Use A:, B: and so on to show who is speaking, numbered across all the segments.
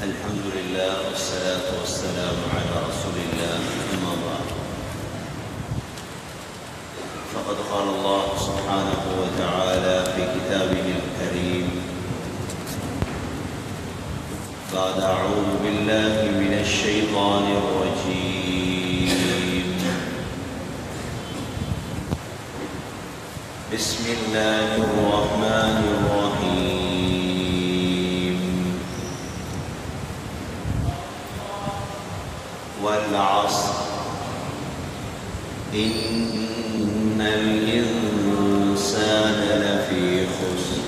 A: الحمد لله والصلاة والسلام على رسول الله أما بعد فقد قال الله سبحانه وتعالى في كتابه الكريم بعد أعوذ بالله من الشيطان الرجيم بسم الله الرحمن الرحيم والعصر إن الإنسان لفي خسر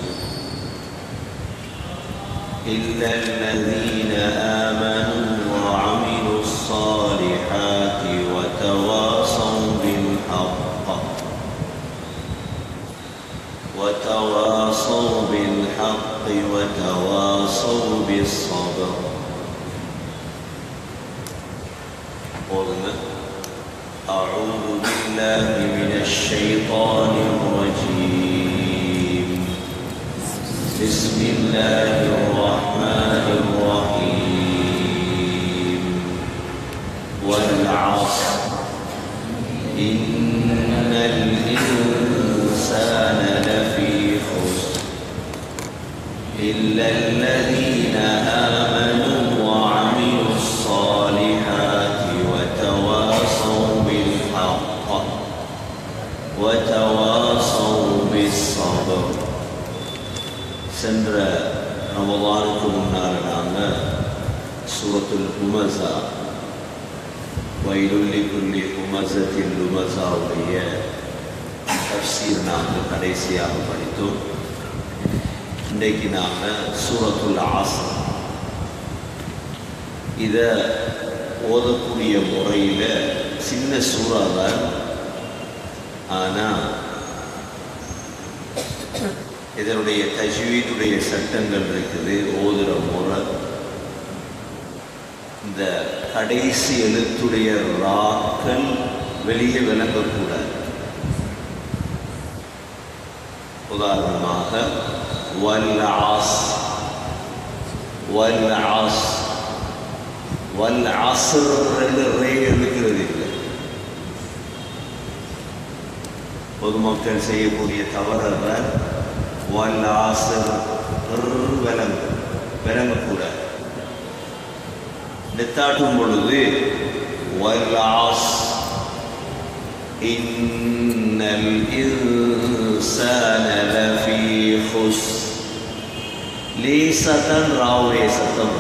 A: إلا الذين آمنوا وعملوا الصالحات وتواصوا بالحق وتواصوا بالحق وتواصوا بالصبر قلنا أعوذ بالله من الشيطان الرجيم بسم الله الرحمن الرحيم والعصر إن الإنسان لفي خسر إلا الذين آمنوا وعملوا الصالحات وتواصوا بالحق وتواصوا بالصبر சென்ற ரமதானுக்கு முன்னால் நாங்கள் சூரத்துல் உமசா வைலுல்லி குல்லி உமசத்தில் உமசாவுடைய தப்சீர் நாங்கள் கடைசியாக படித்தோம் இன்றைக்கு நாங்கள் சூரத்துல் ஆசம் இதை ஓதக்கூடிய முறையில் சின்ன சூறா தான் ஆனால் இதனுடைய தஜ்வீதுடைய சட்டங்கள் இருக்குது ஓதுற முறை இந்த கடைசி எழுத்துடைய ராக்கள் வெளியே விளங்கக்கூடாது உதாரணமாக வல் ஆஸ் வல் ஆஸ் வல் ஆசர் ரெண்டு ரே இருக்கிறது இல்லை பொதுமக்கள் செய்யக்கூடிய தவறுகள் வல் ஆசர் விலங்கு விளங்கக்கூடாது நித்தாட்டும் பொழுது வல் ஆஸ் إن الإنسان لفي خسر லேசாத்தான் ராவுடைய சத்தம்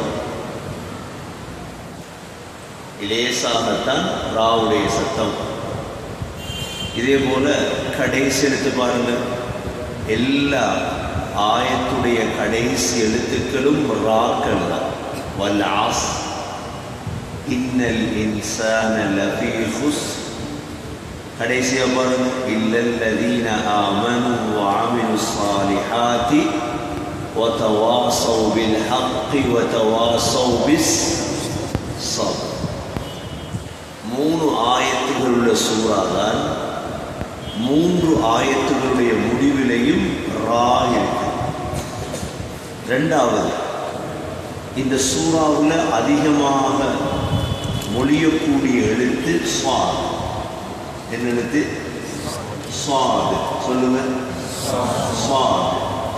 A: லேசாகத்தான் ராவுடைய சத்தம் இதே போல கடைசி எடுத்து பாருங்க எல்லா ஆயத்துடைய கடைசி எழுத்துக்களும் ராக்கள் தான் வல் ஆஸ் இன்னல் இன்சான லஃபீ ஹுஸ்ர் கடைசியா பாருங்க இல்லல்லதீன ஆமனு وعملوا الصالحات وتواصوا بالحق وتواصوا بالصبر மூணு ஆயத்துகள் உள்ள சூறா தான் மூன்று ஆயத்துகளுடைய முடிவிலையும் ரா இருக்கு ரெண்டாவது இந்த சூறாவில் அதிகமாக மொழியக்கூடிய எழுத்து சுவாத் என்ன எழுத்து சுவாது சொல்லுங்க சுவாது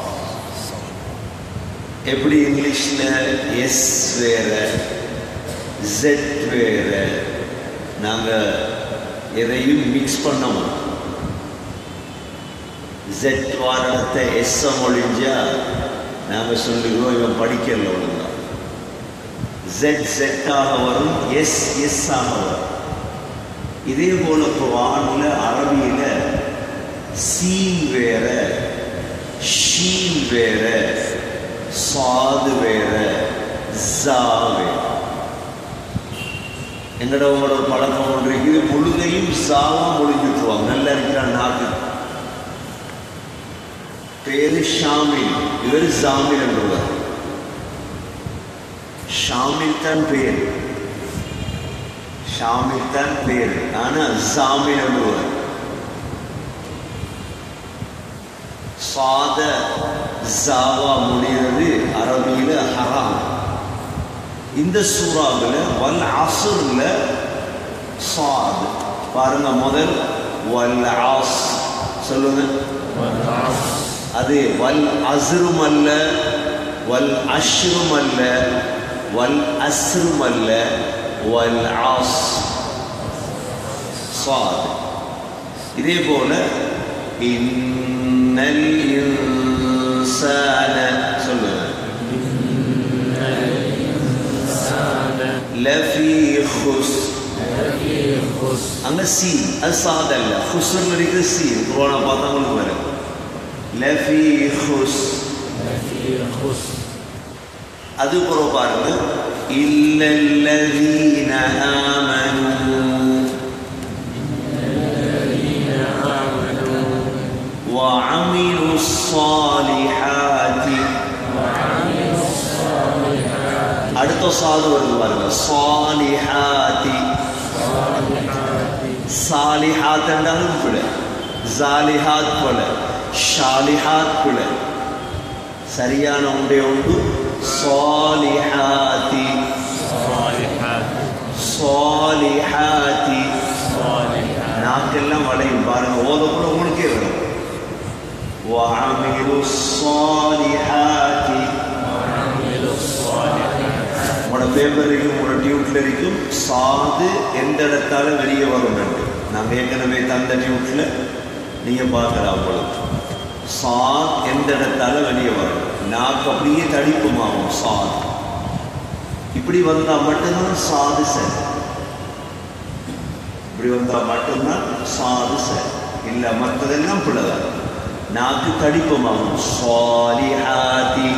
A: எப்படி இங்கிலீஷ்ல எஸ் வேற ஜெட் வேற நாங்க எதையும் மிக்ஸ் பண்ண மாட்டோம் ஜெட் வாரணத்தை எஸ் மொழிஞ்சா நாங்க சொல்லுகிறோம் இவன் படிக்கல ஒழுங்கா ஜெட் ஜெட்டாக வரும் எஸ் எஸ் ஆக வரும் இதே போல குரான்ல அரபியில சீன் வேற ஷீன் வேற சாது வேற ஜா வேற எங்கட உங்களோட ஒரு பழக்கம் ஒன்று இருக்குது முழுதையும் சாவா மொழிஞ்சுட்டுருவாங்க நல்லா இருக்கிறான் நாக்கு பேரு ஷாமில் இவர் ஜாமில் என்றவர் ஷாமில் தான் பேர் ஷாமில் தான் பேர் ஆனா ஜாமில் என்றவர் சாத ஜாவா முடிகிறது அரபியில ஹராம் இந்த சூறாவில் வல் அசுர்ல சாத் பாருங்க முதல் வல் ஆஸ் சொல்லுங்க அது வல் அஸ்ரும் அல்ல வல் அஷ்ரும் அல்ல வல் அஸ்ரும் அல்ல வல் ஆஸ் சாத் இதே போல இன்னல் இன்சான சொல்லுங்க லஃபி ஹுஸ் அங்க சி அது சாத் அல்ல ஹுஸ்ல இருக்கிற சி குரான பார்த்தா உங்களுக்கு வரும் லஃபி ஹுஸ் அது பிறகு பாருங்க இல்லல்லதீன ஆமனு وعملوا الصالحات அடுத்த சாது வருது பாருங்க சாலிஹாத்தி சாலிஹாத் என்றாலும் பிழை ஜாலிஹாத் போல ஷாலிஹாத் பிழை சரியான ஒன்றே ஒன்று சாலிஹாத்தி சாலிஹாத்தி நாக்கெல்லாம் வளையும் பாருங்க ஓதக்குள்ள உங்களுக்கே வரும் وعملوا الصالحات உங்களோட பேப்பர்லையும் உங்களோட டியூட்லரிக்கும் சாது எந்த இடத்தால வெளியே வரும் என்று நாங்கள் ஏற்கனவே தந்த டியூட்ல நீங்க பார்க்கலாம் உங்களுக்கு சாத் எந்த இடத்தால வெளியே வரும் நாக்கு அப்படியே தடிப்புமாகும் சாத் இப்படி வந்தா மட்டும்தான் சாது சரி இப்படி வந்தா மட்டும்தான் சாது சரி இல்லை மற்றதெல்லாம் பிள்ளைதான் நாக்கு தடிப்பமாகும் சாலிஹாதி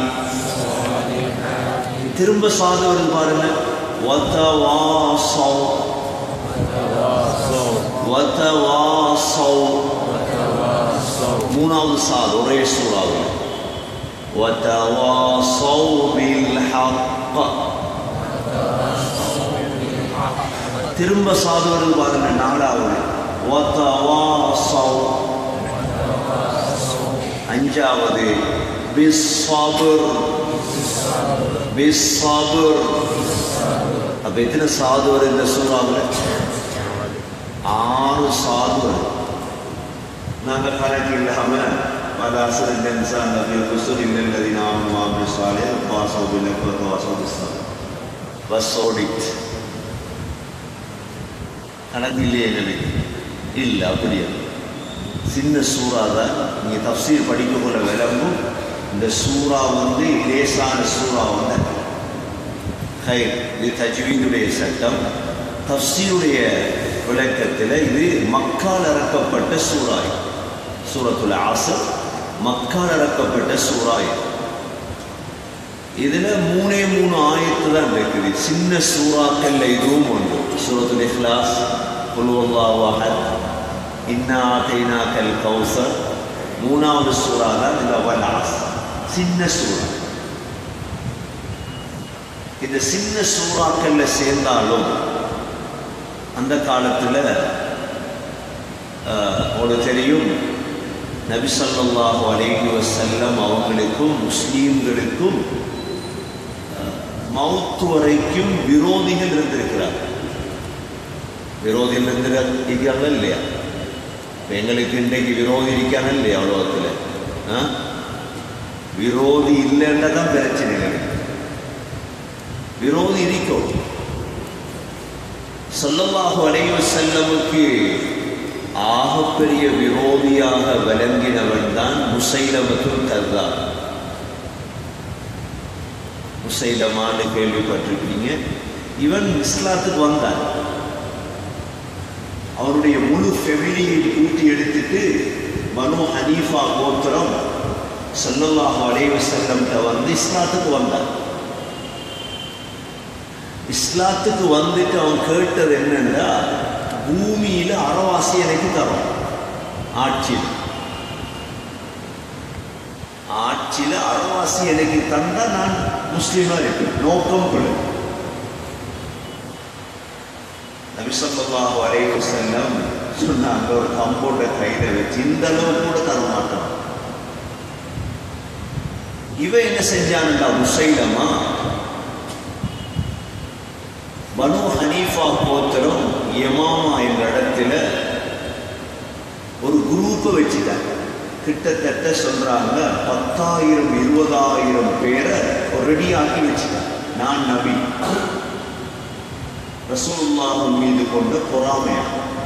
A: திரும்ப சாது வருது பாருங்க வதவாசௌ வதவாசௌ மூணாவது சாது ஒரே சூறாவில் வதவாசௌ பில் ஹக்க திரும்ப சாது வருது பாருங்க நாலாவது வதவாசௌ அஞ்சாவது பிஸ்ஸபர் பிஸ்ஸபர் அப்ப எத்தனை சாது வரும் இந்த சூறாவில் ஆறு சாது வரும் நாங்க கணக்கு இல்லாம பல அசர் இன்சான் நபி குசுர் இல்லல்லதி நாம் மாமி சாலே வாசோ பில்லக் வாசோ பிஸ்ஸபர் பஸ் ஓடிட் கணக்கு இல்லையே எங்களுக்கு இல்லை அப்படியே சின்ன சூறா தான் நீங்கள் தப்சீர் படிக்க போல விளங்கும் இந்த சூறா வந்து லேசான சூறா வந்து ஹை இது தஜ்வீதுடைய சட்டம் தப்சீருடைய விளக்கத்தில் இது மக்கால் இறக்கப்பட்ட சூறாய் சூரத்துல ஆசர் மக்கால் இறக்கப்பட்ட சூறாய் இதுல மூணே மூணு ஆயத்து தான் இருக்குது சின்ன சூறாக்கள்ல இதுவும் ஒன்று சூரத்துல் இஹ்லாஸ் குல்வல்லாஹு அஹத் இன்னா ஆத்தைனாக்கல் கௌசர் மூணாவது சூறா தான் இந்த வலாஸ் சின்ன சூறா இந்த சின்ன சூறாக்கள்ல சேர்ந்தாலும் அந்த காலத்துல உங்களுக்கு தெரியும் நபி ஸல்லல்லாஹு அலைஹி வஸல்லம் அவங்களுக்கும் முஸ்லீம்களுக்கும் மவுத்து வரைக்கும் விரோதிகள் இருந்திருக்கிறார் விரோதிகள் இருந்திருக்கிறாங்க இல்லையா இப்ப எங்களுக்கு இன்றைக்கு விரோதி இருக்கான இல்லையா உலகத்தில் ஆ? விரோதி இல்லைன்னா தான் பிரச்சனைகள் விரோதி இருக்கும் சொல்லல்லாஹு அலைஹி வஸல்லமுக்கு ஆகப்பெரிய விரோதியாக விளங்கினவன் தான் முசைலமத்துல் கர்தா முசைலமான்னு கேள்விப்பட்டிருக்கீங்க இவன் இஸ்லாத்துக்கு வந்தான் அவருடைய முழு ஃபெமிலியை கூட்டி எடுத்துட்டு பனு ஹனீஃபா கோத்திரம் சல்லல்லாஹு அலைஹி வஸல்லம்கிட்ட வந்து இஸ்லாத்துக்கு வந்தான் இஸ்லாத்துக்கு வந்துட்டு அவன் கேட்டது என்னன்னா பூமியில அறவாசி எனக்கு தரும் ஆட்சியில் ஆட்சியில அறவாசி எனக்கு தந்தா நான் முஸ்லீமா இருப்பேன் நோக்கம் கொடு நபிசல்லாஹு அலைஹி வஸல்லம் சொன்னாங்க ஒரு கம்போண்ட கையில வச்சு இந்த அளவு கூட தர மாட்டான் இவன் என்ன செஞ்சானுங்க முசைலமா பனு ஹனீஃபா கோத்திரம் யமாமா என்ற இடத்துல ஒரு குரூப்பை வச்சுட்டாங்க கிட்டத்தட்ட சொல்றாங்க பத்தாயிரம் இருபதாயிரம் பேரை ரெடியாக்கி வச்சுட்டாங்க நான் நபி ரசூலுல்லாஹின் மீது கொண்ட பொறாமையா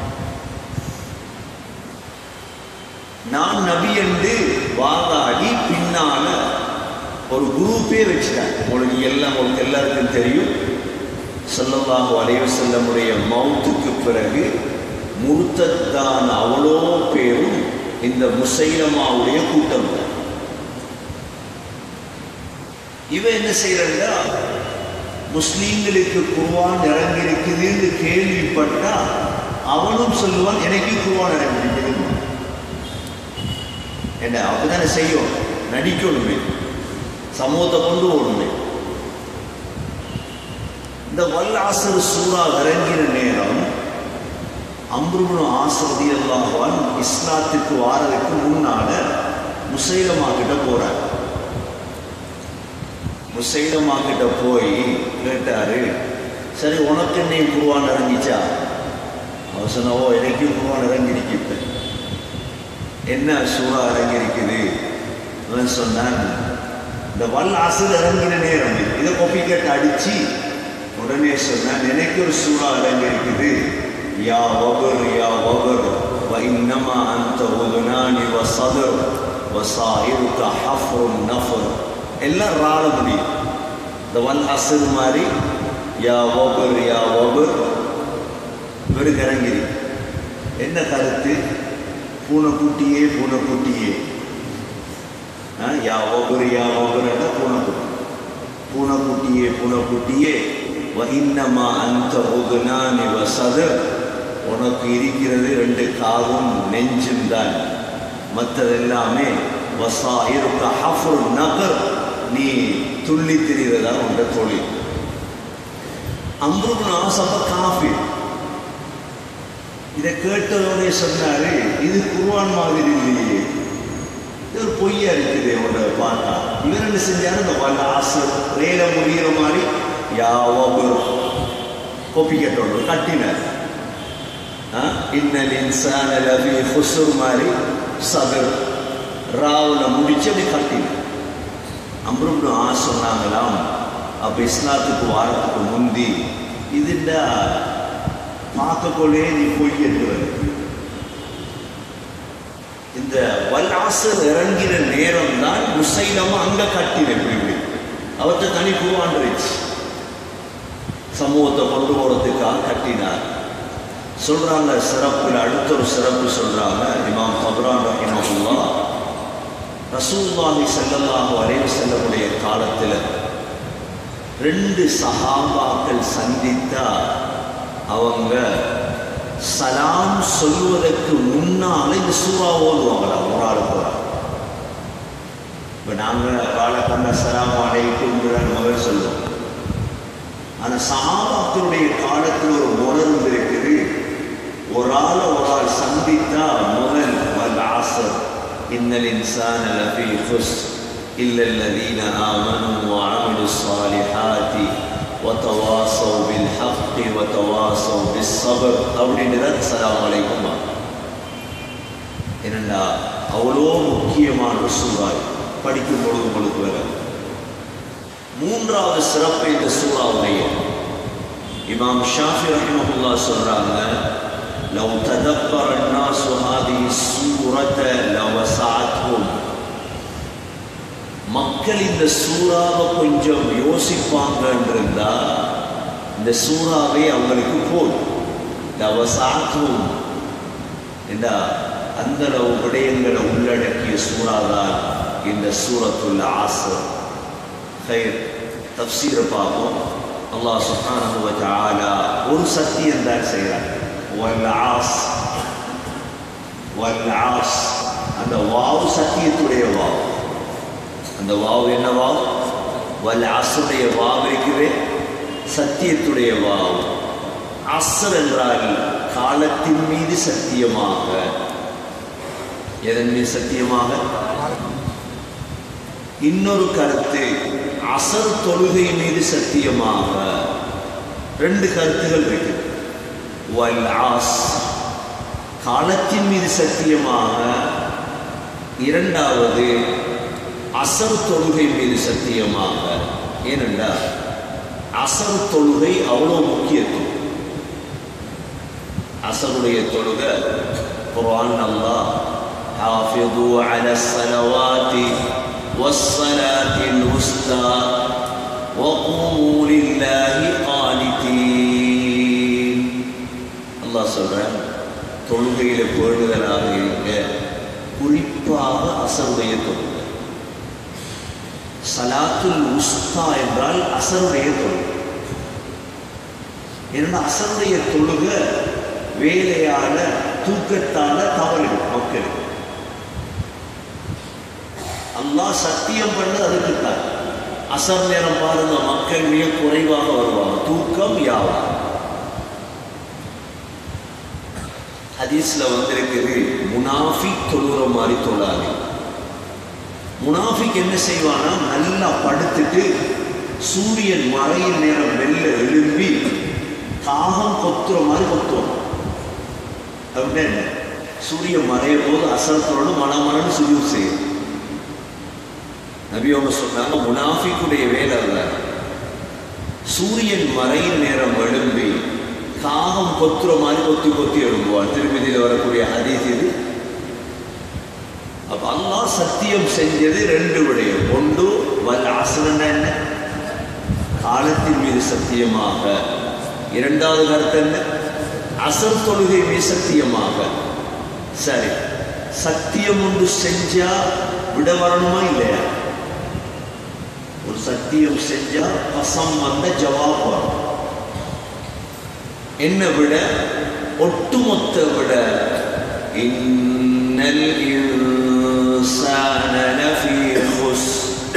A: நான் நபி என்று வாதாடி பின்னால ஒரு குரூப்பே வச்சுட்டாங்க உங்களுக்கு எல்லாம் உங்களுக்கு எல்லாருக்கும் தெரியும் ஸல்லல்லாஹு அலைஹி வஸல்லமுடைய மௌத்துக்கு பிறகு முர்த்தத்தான அவ்வளோ பேரும் இந்த முசைலமாவுடைய கூட்டம் தான் இவன் என்ன செய்யறா முஸ்லீம்களுக்கு குர்வான் இறங்கியிருக்குதுன்னு கேள்விப்பட்டா அவனும் சொல்லுவான் எனக்கு குர்வான் இறங்கியிருக்குது என்ன அப்படித்தானே செய்யும் நடிக்கணுமே சமூகத்தை கொண்டு ஓடணுமே இந்த வல்லாசர் சூறா இறங்கின நேரம் அம்ருபுனு ஆசரதி அல்லாஹான் இஸ்லாத்துக்கு வாரதுக்கு முன்னால முசைலமா கிட்ட போறார் முசைலமா கிட்ட போய் கேட்டாரு சரி உனக்கு என்ன குருவான் இறங்கிச்சா அவர் சொன்னவோ எனக்கும் குருவான் இறங்கிருக்கு இப்ப என்ன சூறா இறங்கியிருக்குது அவன் சொன்னான் இந்த வல் அசல் இறங்கின நேரம் இதை கொப்பி கேட்டு அடிச்சு உடனே சொன்னான் எனக்கு ஒரு சூறா இறங்கியிருக்குது யா வபர் யா வபர் وإنما أنت أذنان وصدر وصائرك حفر نفر எல்லாம் ராள முடியும் இந்த வல் அசல் மாதிரி யா வபர் யா வபர் இவருக்கு இறங்கிரி என்ன கருத்து பூனைக்குட்டியே பூனைக்குட்டியே ஆ, யா ஒவ்வொரு யா ஒவ்வொரு பூனைக்குட்டி பூனைக்குட்டியே பூனைக்குட்டியே வஹின்னமா அந்த உதுனானி வசதர் உனக்கு இருக்கிறது ரெண்டு காதும் நெஞ்சும் தான் மற்றதெல்லாமே வசா இருக்க ஹஃபுர் நகர் நீ துள்ளி திரிகிறதா உண்ட தொழில் அம்ருபுன் ஆசப்ப காஃபி இதை கேட்டதோடய சொன்னாரு இது குர்ஆன் மாதிரி இல்லையே இது ஒரு பொய்யா இருக்குது அவனோட பார்த்தா இவர் என்ன செஞ்சாரு இந்த வல்ல ஆசை ரேல முடிகிற மாதிரி யாவோ கோப்பி கட்டோடு கட்டினார் ஆ? இன்னல் இன்சான லஃபி ஹுசுர் மாதிரி சதர் ராவுல முடிச்சு அப்படி கட்டினார் அம்ருப்னு ஆ சொன்னாங்களாம் அப்ப இஸ்லாத்துக்கு வாரத்துக்கு முந்தி இதுண்டா பார்க்கக்கொள்ளே நீ பொய் என்றுவது இந்த வல்லாசர் இறங்கிற நேரம் தான் முசைலமா அங்க கட்டின இப்படி இப்படி அவர்கிட்ட தனி குருவாண்டுருச்சு சமூகத்தை கொண்டு போறதுக்காக கட்டினார் சொல்றாங்க சிறப்புல அடுத்த ஒரு சிறப்பு சொல்றாங்க இமாம் தபரான் ரஹிமஹுல்லா ரசூலுல்லாஹி ஸல்லல்லாஹு அலைஹி வஸல்லமுடைய காலத்துல ரெண்டு சஹாபாக்கள் சந்தித்தா அவங்க சலாம் சொல்வதற்கு முன்னால இந்த சூறா ஓதுவாங்களா ஒரு ஆள் போறாங்க இப்போ நாங்கள் வாழை கண்ட சலாம் அடைக்குங்கிற மகள் சொல்லுவோம் ஆனால் சஹாபாக்களுடைய காலத்தில் ஒரு உணர்வு இருக்குது ஒரு ஆளை ஒரு ஆள் சந்தித்தா முதல் வல் ஆசர் இன்னல் இன்சான லஃபி ஹுஸ் إلا الذين آمنوا وعملوا الصالحات وتواصوا بالحق وتواصوا بالصبر அப்படின்னு தான் சலாம் அலைக்கும் என்னண்டா அவ்வளோ முக்கியமான சூறாய் படிக்கும் பொழுது உங்களுக்கு வர மூன்றாவது சிறப்பு இந்த சூறாவுடைய இமாம் ஷாஃபி ரஹிமஹுல்லா சொல்றாங்க لو تدبر الناس هذه السورة لوسعتهم மக்கள் இந்த சூறாவை கொஞ்சம் யோசிப்பாங்கன்னு இருந்தா இந்த சூறாவே அவங்களுக்கு போதும் லவசாத்தும் என்றா அந்த அளவு விடயங்களை உள்ளடக்கிய சூறாதான் இந்த சூரத்துள்ள ஆசர் ஹைர் தப்சீரை பார்ப்போம் அல்லாஹ் சுப்ஹானஹு வ தஆலா ஒரு சத்தியம் தான் செய்கிறார் வல் ஆஸ் வல் ஆஸ் அந்த வாவு சத்தியத்துடைய வாவு அந்த வாவு என்ன வாவு வல் அசுடைய வாவு இருக்குவே சத்தியத்துடைய வாவு அசர் என்றால் காலத்தின் மீது சத்தியமாக எதன் மீது சத்தியமாக இன்னொரு கருத்து அசர் தொழுகை மீது சத்தியமாக ரெண்டு கருத்துகள் இருக்கு வல் ஆஸ் காலத்தின் மீது சத்தியமாக இரண்டாவது அசர் தொழுகை மீது சத்தியமாக ஏனென்றால் அசர் தொழுகை அவ்வளோ முக்கியத்துவம் அசருடைய தொழுகை குர்ஆன் அல்லாஹ் حافظوا على الصلوات والصلاة الوسطى وقوموا لله قانتين அல்லாஹ் சொல்றான் தொழுகையில பேணுதலாக இருக்க குறிப்பாக அசருடைய தொழுகை சலாத்துல் உஸ்தா என்றால் அசருடைய தொழுகை ஏன்னா அசருடைய தொழுகை வேலையால தூக்கத்தால தவறிடும் மக்களுக்கு அல்லாஹ் சத்தியம் பண்ணது அதுக்குத்தான் அசர் நேரம் பாருங்க மக்கள் மிக குறைவாக வருவாங்க தூக்கம் யாவா ஹதீஸ்ல வந்திருக்குது முனாஃபிக் தொழுகிற மாதிரி தொழாது முனாஃபிக் என்ன செய்வானா நல்லா படுத்துட்டு சூரியன் மறையின் நேரம் மெல்ல எழும்பி காகம் கொத்துற மாதிரி கொத்துவான் அப்படின்னா என்ன சூரியன் மறைய போது அசரத்தோடு மனமனன்னு சுஜூத் செய்யும் நபி அவங்க சொன்னாங்க முனாஃபிக்குடைய வேலை அல்ல சூரியன் மறையின் நேரம் எழும்பி காகம் கொத்துற மாதிரி கொத்தி கொத்தி எழும்புவான் திருமதியில் வரக்கூடிய ஹதீஸ் இது அப்ப அல்லாஹ் சத்தியம் செஞ்சது ரெண்டு விடயம் ஒன்று வல் ஆசனம் என்ன காலத்தின் மீது சத்தியமாக இரண்டாவது கருத்து என்ன அசர் தொழுகை மீது சத்தியமாக சரி சத்தியம் ஒன்று செஞ்சா விட வரணுமா இல்லையா ஒரு சத்தியம் செஞ்சா பசம் வந்த ஜவாப் வரும் என்ன விட ஒட்டுமொத்த விட இன்னல் இன்சான லஃபீ குஸ்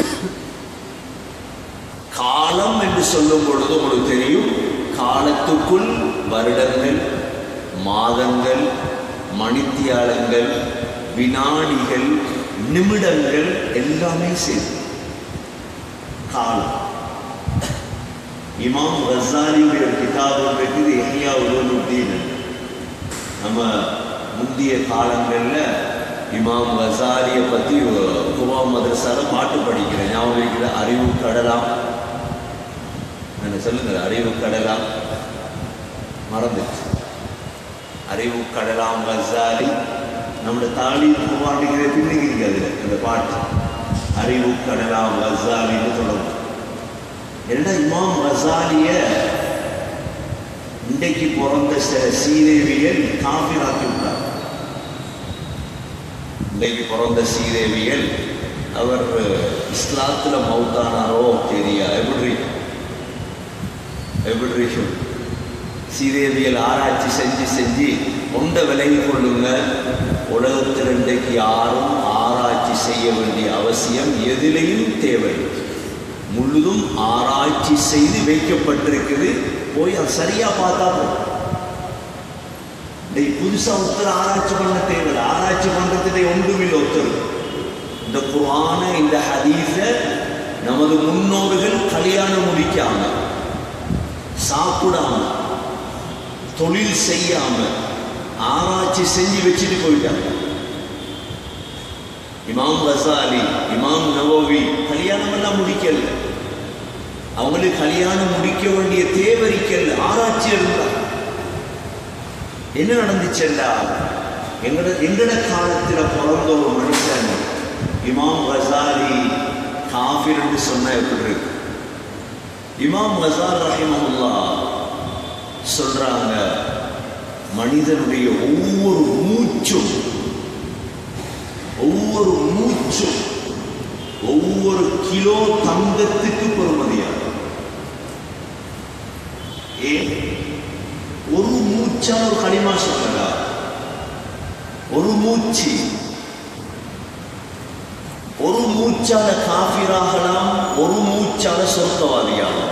A: காலம் என்று சொல்லும் பொழுது உங்களுக்கு தெரியும் காலத்துக்குள் வருடங்கள் மாதங்கள் மணித்தியாலங்கள் வினாடிகள் நிமிடங்கள் எல்லாமே சேர்ந்து காலம் இமாம் ரசாலியுடைய ஒரு கிதாபு இருக்குது எஹ்யா உலனுத்தீன் நம்ம முந்தைய காலங்களில் இமாம் கசாலியை பற்றி குவா மதரசால பாட்டு படிக்கிறேன் ஞாபகம் இருக்கிற அறிவு கடலாம் நான் சொல்லுங்க அறிவு கடலாம் மறந்துச்சு அறிவு கடலாம் கசாலி நம்மளோட தாலி குவாண்டிக்கிற பின்னுக்கு இருக்கு அதில் இந்த பாட்டு அறிவு கடலாம் கசாலின்னு சொல்லணும் ஏன்னா இமாம் கசாலிய இன்றைக்கு பிறந்த சில சீதேவியல் காஃபிராக்கி விட்டார் இன்றைக்கு பிறந்த சீதேவியல் அவர் இஸ்லாத்துல மௌத்தானாரோ தெரியா எப்படி எப்படி சீதேவியல் ஆராய்ச்சி செஞ்சு செஞ்சு ஒன்றை விலகி கொள்ளுங்க உலகத்தில் இன்றைக்கு யாரும் ஆராய்ச்சி செய்ய வேண்டிய அவசியம் எதிலையும் தேவை முழுதும் ஆராய்ச்சி செய்து வைக்கப்பட்டிருக்குது போய் அது சரியா பார்த்தா போதும் டேய் புதுசா ஒருத்தர் ஆராய்ச்சி பண்ண தேவையில்லை ஆராய்ச்சி பண்றதுடைய ஒன்றுமில்லை ஒருத்தர் இந்த குரான இந்த ஹதீஸ நமது முன்னோர்கள் கல்யாணம் முடிக்காம சாப்பிடாம தொழில் செய்யாம ஆராய்ச்சி செஞ்சு வச்சுட்டு போயிட்டாங்க இமாம் கசாலி இமாம் நவோவி கல்யாணம் எல்லாம் முடிக்கல அவங்களுக்கு கல்யாணம் முடிக்க வேண்டிய தேவரிக்கல் ஆராய்ச்சி இருந்தா என்ன நடந்துச்சுண்டா எங்கட எங்கட காலத்துல பிறந்த ஒரு மனுஷன் இமாம் கசாலி காஃபிர் என்று சொன்ன எப்படி இருக்கு இமாம் கசால் ரஹிமஹுல்லா சொல்றாங்க மனிதனுடைய ஒவ்வொரு மூச்சும் ஒவ்வொரு மூச்சும் ஒவ்வொரு கிலோ தங்கத்துக்கு பொறுமதியாகும் ஏன் ஒரு மூச்சா ஒரு களிமா சொல்றா ஒரு மூச்சு ஒரு மூச்சால காபிராகலாம் ஒரு மூச்சால சொர்க்கவாதியாகலாம்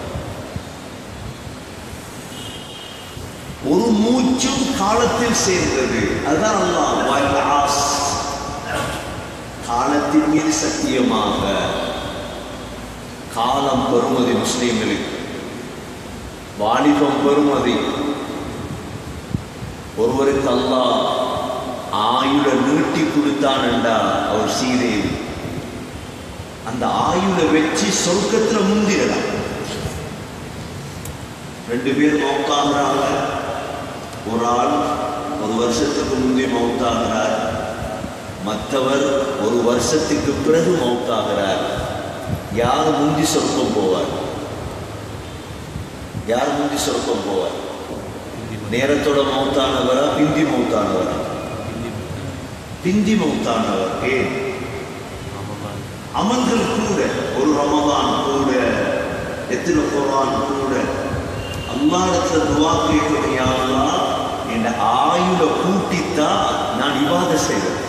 A: ஒரு மூச்சும் காலத்தில் சேர்ந்தது அதுதான் அல்லாஹ் வல் ஆஸ் காலத்தின் மீது சத்தியமாக காலம் பெறுமதி முஸ்லீம்களுக்கு வாலிபம் பெறுமதி ஒருவருக்கு அல்லாஹ் ஆயுள நீட்டி கொடுத்தான்டா அவர் சீதேவி அந்த ஆயுள வச்சு சொர்க்கத்துல முந்திரலாம் ரெண்டு பேர் மௌத்தாகிறாங்க ஒரு ஆள் ஒரு வருஷத்துக்கு முந்தி மௌத்தாகிறார் மற்றவர் ஒரு வருஷத்துக்கு பிறகு மௌத்தாகிறார் யார் முந்தி சொர்க்கம் போவார் யார் முந்தி சொர்க்கம் போவார் நேரத்தோட மௌத்தானவரா பிந்தி மௌத்தானவரா பிந்தி மௌத்தானவர் ஏன் அமல்கள் கூட ஒரு ரமதான் கூட எத்தனை குரான் கூட அல்லாடத்துல துவா கேட்கணும் யாரெல்லாம் என் ஆயுள கூட்டித்தான் நான் இவாத செய்வேன்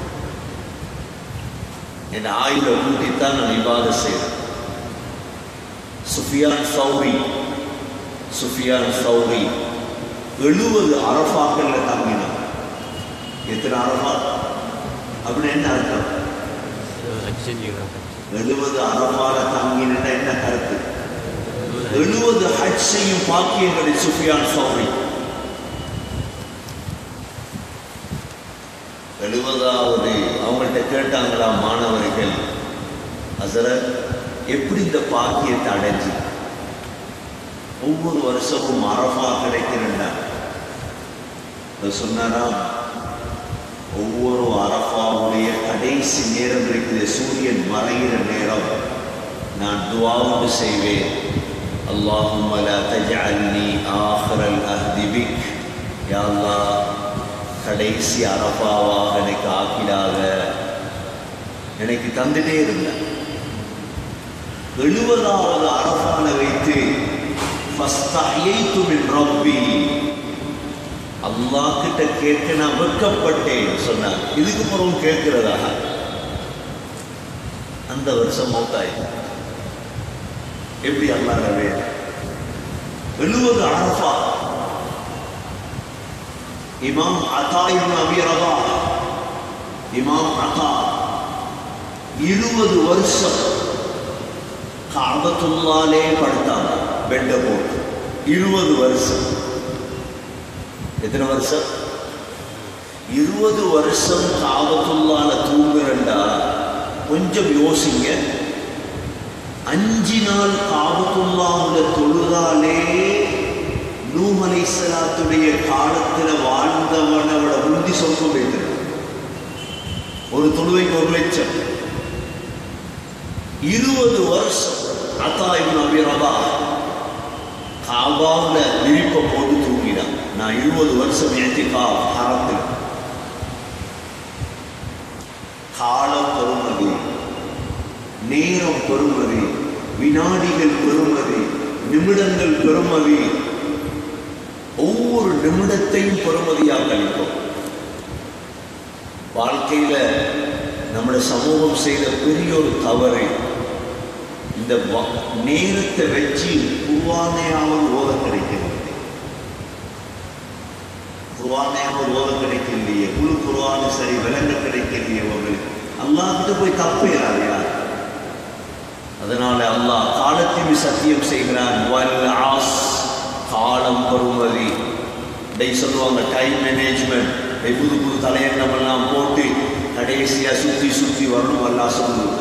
A: என் ஆயுள கூட்டித்தான் நான் இவாத செய்வேன் சுஃபியான் சௌரி சுஃபியான் சௌரி எழுபது அரபாக்கள்ல தங்கினான் எத்தனை அரபா அப்படின்னு என்ன அர்த்தம் எழுபது அரபால தங்கினா என்ன கருத்து எழுபது ஹஜ் செய்யும் பாக்கியங்களை சுஃபியான் சௌரி எழுபதாவது அவங்கள்ட்ட கேட்டாங்களா மாணவர்கள் அசரத் எப்படி இந்த பாக்கியத்தை அடைஞ்சு ஒவ்வொரு வருஷமும் அரபா கிடைக்கிறேன்டா சொன்னாரா ஒவ்வொரு அரபாவுடைய கடைசி நேரம் இருக்குது சூரியன் மறைகிற நேரம் நான் துவாவுண்டு செய்வேன் اللهم لا تجعلني آخر الأهد بك يا الله கடைசி அரபாவாக எனக்கு ஆக்கிடாத எனக்கு தந்துட்டே இருந்தேன் எழுபதாவது அரபான வைத்து ரப்பி அல்லாஹ் கிட்ட கேட்க நான் வெட்கப்பட்டேன் சொன்னார் இதுக்கு பிறகு கேட்கிறதா அந்த வருஷம் மௌத்தாய் எப்படி அல்லாஹ்வே எழுபது அரபா இமாம் அத்தா இப்னு அபி ரபா இமாம் அத்தா இருபது வருஷம் காபத்துல்லாலே படுத்தாங்க பெட்டை போட்டு இருபது வருஷம் எத்தனை வருஷம் இருபது வருஷம் காபத்துல்லால தூங்குறண்டா கொஞ்சம் யோசிங்க அஞ்சு நாள் காபத்துல்லாவுல தொழுதாலே நூஹ் அலைஹிஸ்ஸலாத்துடைய காலத்துல வாழ்ந்தவனோட முந்தி சொர்க்கம் வைத்திருக்க ஒரு தொழுவைக்கு ஒரு லட்சம் இருபது வருஷம் அத்தா இப்னு அபி ரபா காபாவுல விரிப்பை போட்டு தூங்கினான் நான் இருபது வருஷம் ஏத்திக்கா ஹரத்தில் காலம் பெறுமதி நேரம் பெறுமதி வினாடிகள் பெறுமதி நிமிடங்கள் பெறுமதி ஒவ்வொரு நிமிடத்தையும் பெறுமதியாக கழிப்போம் வாழ்க்கையில நம்முடைய சமூகம் செய்த பெரிய ஒரு தவறை இந்த வ- நேரத்தை வச்சு குர்வானையாவது ஓத கிடைக்கிறது குர்வானையாவது ஓத கிடைக்கலையே குழு குர்வானு சரி விளங்க கிடைக்கலையே அவங்களுக்கு அல்லாஹ்கிட்ட போய் தப்பு யார் யார் அதனால அல்லாஹ் காலத்தையும் சத்தியம் செய்கிறான் வல் ஆஸ் காலம் பருமதி இதை சொல்லுவாங்க டைம் மேனேஜ்மெண்ட் புது புது தலையங்கம் எல்லாம் போட்டு கடைசியா சுத்தி சுத்தி வரணும் அல்லாஹ் சொல்லுவது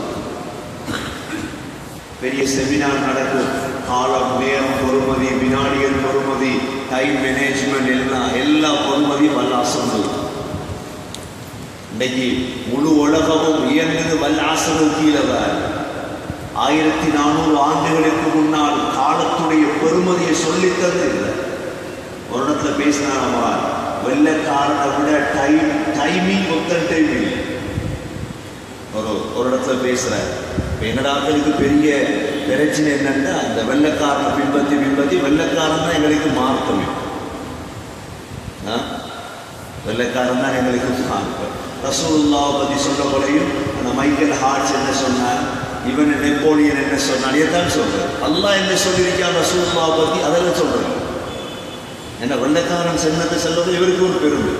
A: பெரிய செமினார் நடக்கும் காலம் நேரம் பொறுமதி வினாடிகள் பொறுமதி டைம் மேனேஜ்மெண்ட் எல்லாம் எல்லா பொறுமதியும் வல்லாசம் இன்னைக்கு முழு உலகமும் இயங்குது வல்லாசனம் கீழே தான் ஆயிரத்தி நானூறு ஆண்டுகளுக்கு முன்னால் காலத்துடைய பெருமதியை சொல்லித்தது இல்லை ஒரு இடத்துல பேசினாரம்மா வெள்ளக்காரனை விட டைம் டைமிங் ஒத்தன் டைம் இல்லை ஒரு ஒரு இடத்துல பேசுறேன் இப்ப எங்கட ஆட்களுக்கு பெரிய பிரச்சனை என்னன்னா இந்த வெள்ளக்காரனை பின்பற்றி பின்பற்றி வெள்ளக்காரன் தான் எங்களுக்கு மார்க்கமே ஆ? வெள்ளக்காரன் தான் எங்களுக்கு மார்க்கம் ரசூலுல்லாவை பற்றி சொல்ல போலையும் அந்த மைக்கேல் ஹார்ட்ஸ் என்ன சொன்னார் இவன் நெப்போலியன் என்ன சொன்னான் இதைத்தான் சொல்றேன் அல்லாஹ் என்ன சொல்லியிருக்கான் ரசூலுல்லாவை பற்றி அதெல்லாம் சொல்றேன் என்ன வெள்ளக்காரன் சென்னத்தை சொல்றது இவருக்கு ஒரு பெருமை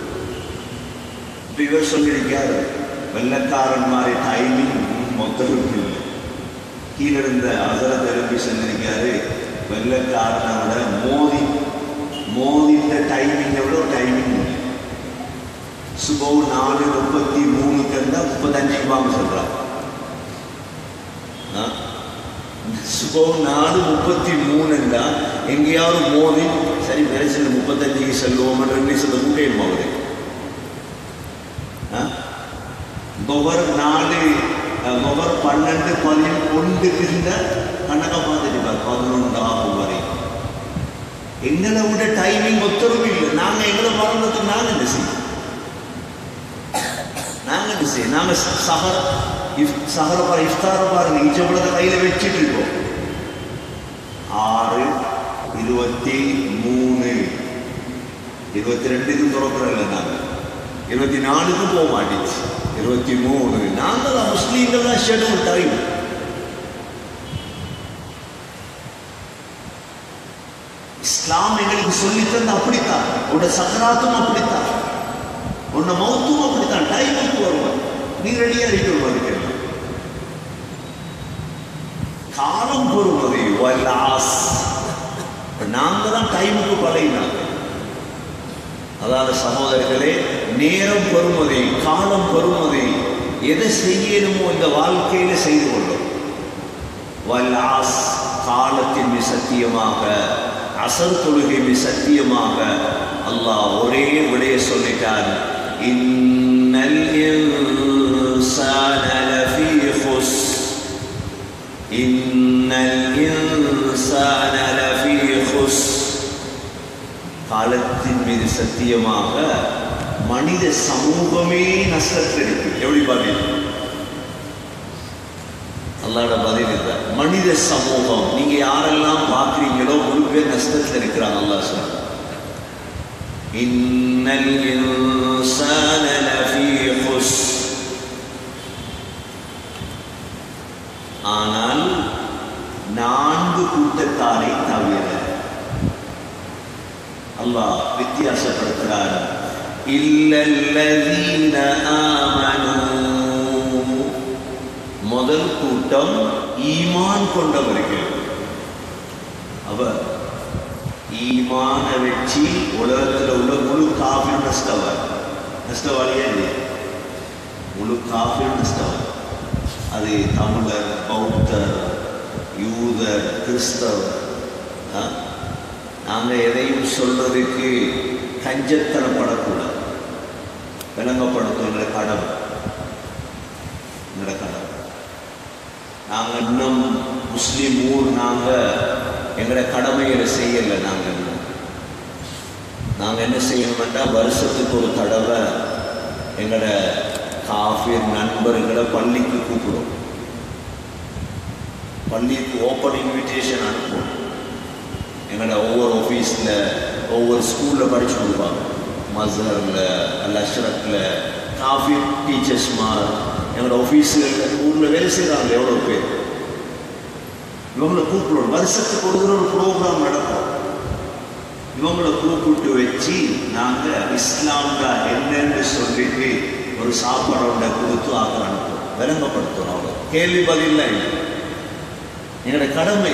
A: இப்ப இவர் சொல்லியிருக்காரு வெள்ளக்காரன் மாதிரி டைமிங் மொத்தம் இல்லை கீழே இருந்த அசர திரும்பி சொல்லியிருக்காரு வெள்ளக்காரனோட மோதி மோதிட்ட டைமிங்கை விட ஒரு டைமிங் இல்லை சுபோ நாலு முப்பத்தி மூணுக்கு இருந்தால் முப்பத்தஞ்சுக்கு வாங்க சொல்கிறான் சுபோ நாலு முப்பத்தி மூணுன்னா எங்கேயாவது மோதி சரி மெரிசல் முப்பத்தஞ்சுக்கு செல்வோம் ரெண்டு சொல்ல கூட்டையும் அவரு ஒவ்வொரு நாலு ஒவ்வொரு பன்னெண்டு பதினொன்றுக்கு இருந்த கணக்கை பார்த்துட்டு பாரு பதினொன்று ஆகும் வரை எங்களை விட டைமிங் ஒத்துறவு இல்லை நாங்கள் எங்களை மறந்ததுக்கு நாங்கள் என்ன செய்யும் நாங்கள் என்ன செய்யும் நாங்கள் சஹர இஃப் சஹர பாரு இஃப்தார பாருங்க ஈச்சப்படத்தை கையில் வச்சுட்டு இருக்கோம் ஆறு இருபத்தி மூணு இருபத்தி ரெண்டுக்கும் திறக்கிறோம்ல நாங்கள் இருபத்தி நாலுக்கும் போக மாட்டேச்சு இருபத்தி மூணு நாங்கள் தான் முஸ்லீம்கள் தான் ஷெடியூல் டைம் இஸ்லாம் எங்களுக்கு சொல்லித்தந்து அப்படித்தான் உன்னோட சக்கராத்தும் அப்படித்தான் உன்ன மௌத்தும் அப்படித்தான் டைமுக்கு வருவார் நீ ரெடியா இருக்கிற இருக்கிற காலம் பொறுமதி வல்லாஸ் நாங்க தான் டைமுக்கு பழகினாங்க அதாவது சகோதரர்களே நேரம் பெறுமதி காலம் பெறுமதி எதை செய்யணுமோ இந்த வாழ்க்கையில செய்து கொள்ளும் வல்லாஸ் காலத்தின் மிக சத்தியமாக அசர் தொழுகை மிக சத்தியமாக அல்லாஹ் ஒரே விடைய சொல்லிட்டார் இன்னல் இன்சான லஃபீ குஸ் இன்னல் இன்சான லஃபீ குஸ் காலத்தின் மீது சத்தியமாக மனித சமூகமே நஷ்டத்தில் இருக்கு எப்படி பதில் அல்லாட பதில் இல்லை மனித சமூகம் நீங்க யாரெல்லாம் பார்க்குறீங்களோ முழு பேர் நஷ்டத்தில் இருக்கிறாங்க அல்லா சொல்ற இன்னல் இன்சான லஃபீ குஸ் ஆனால் நான்கு கூட்டத்தாரை தவிர அல்லாஹ் வித்தியாசப்படுத்துகிறார் இல்லல்லதீன ஆமனு முதல் கூட்டம் ஈமான் கொண்டவர்கள் அவர் ஈமான வச்சு உலகத்தில் உள்ள முழு காஃபிர் நஷ்டவர் நஷ்டவாளியா இல்லையா முழு காஃபிர் நஷ்டவர் அது தமிழர் பௌத்தர் யூதர் கிறிஸ்தவர் ஆ? நாங்கள் எதையும் சொல்றதுக்கு கஞ்சத்தனப்படக்கூடாது விளங்கப்படுத்தும் எங்களை கடமை எங்களோட கடமை நாங்கள் இன்னும் முஸ்லீம் ஊர் நாங்கள் எங்களோட கடமைகளை செய்யலை நாங்கள் இன்னும் நாங்கள் என்ன செய்யணும்னா வருஷத்துக்கு ஒரு தடவை எங்களோட காஃபிர் நண்பர்களை பள்ளிக்கு கூப்பிடுவோம் பள்ளிக்கு ஓப்பன் இன்விடேஷன் அனுப்புவோம் எங்களோட ஒவ்வொரு ஆஃபீஸில் ஒவ்வொரு ஸ்கூலில் படித்து கொடுப்பாங்க மஸ்ஹரில் அல்ல அஷ்ரத்தில் காஃபி டீச்சர்ஸ்மார் எங்களோட ஆஃபீஸுகளில் ஊரில் வேலை செய்கிறாங்க எவ்வளோ பேர் இவங்களை கூப்பிடுவோம் வருஷத்துக்கு ஒரு தடவை ஒரு ப்ரோக்ராம் நடக்கும் இவங்களை கூப்பிட்டு வச்சு நாங்கள் இஸ்லாம்டா என்னன்னு சொல்லிட்டு ஒரு சாப்பாடோட கொடுத்து ஆக்க அனுப்புவோம் விளங்கப்படுத்துகிறோம் அவ்வளோ கேள்வி பதிலாம் இல்லை எங்களோட கடமை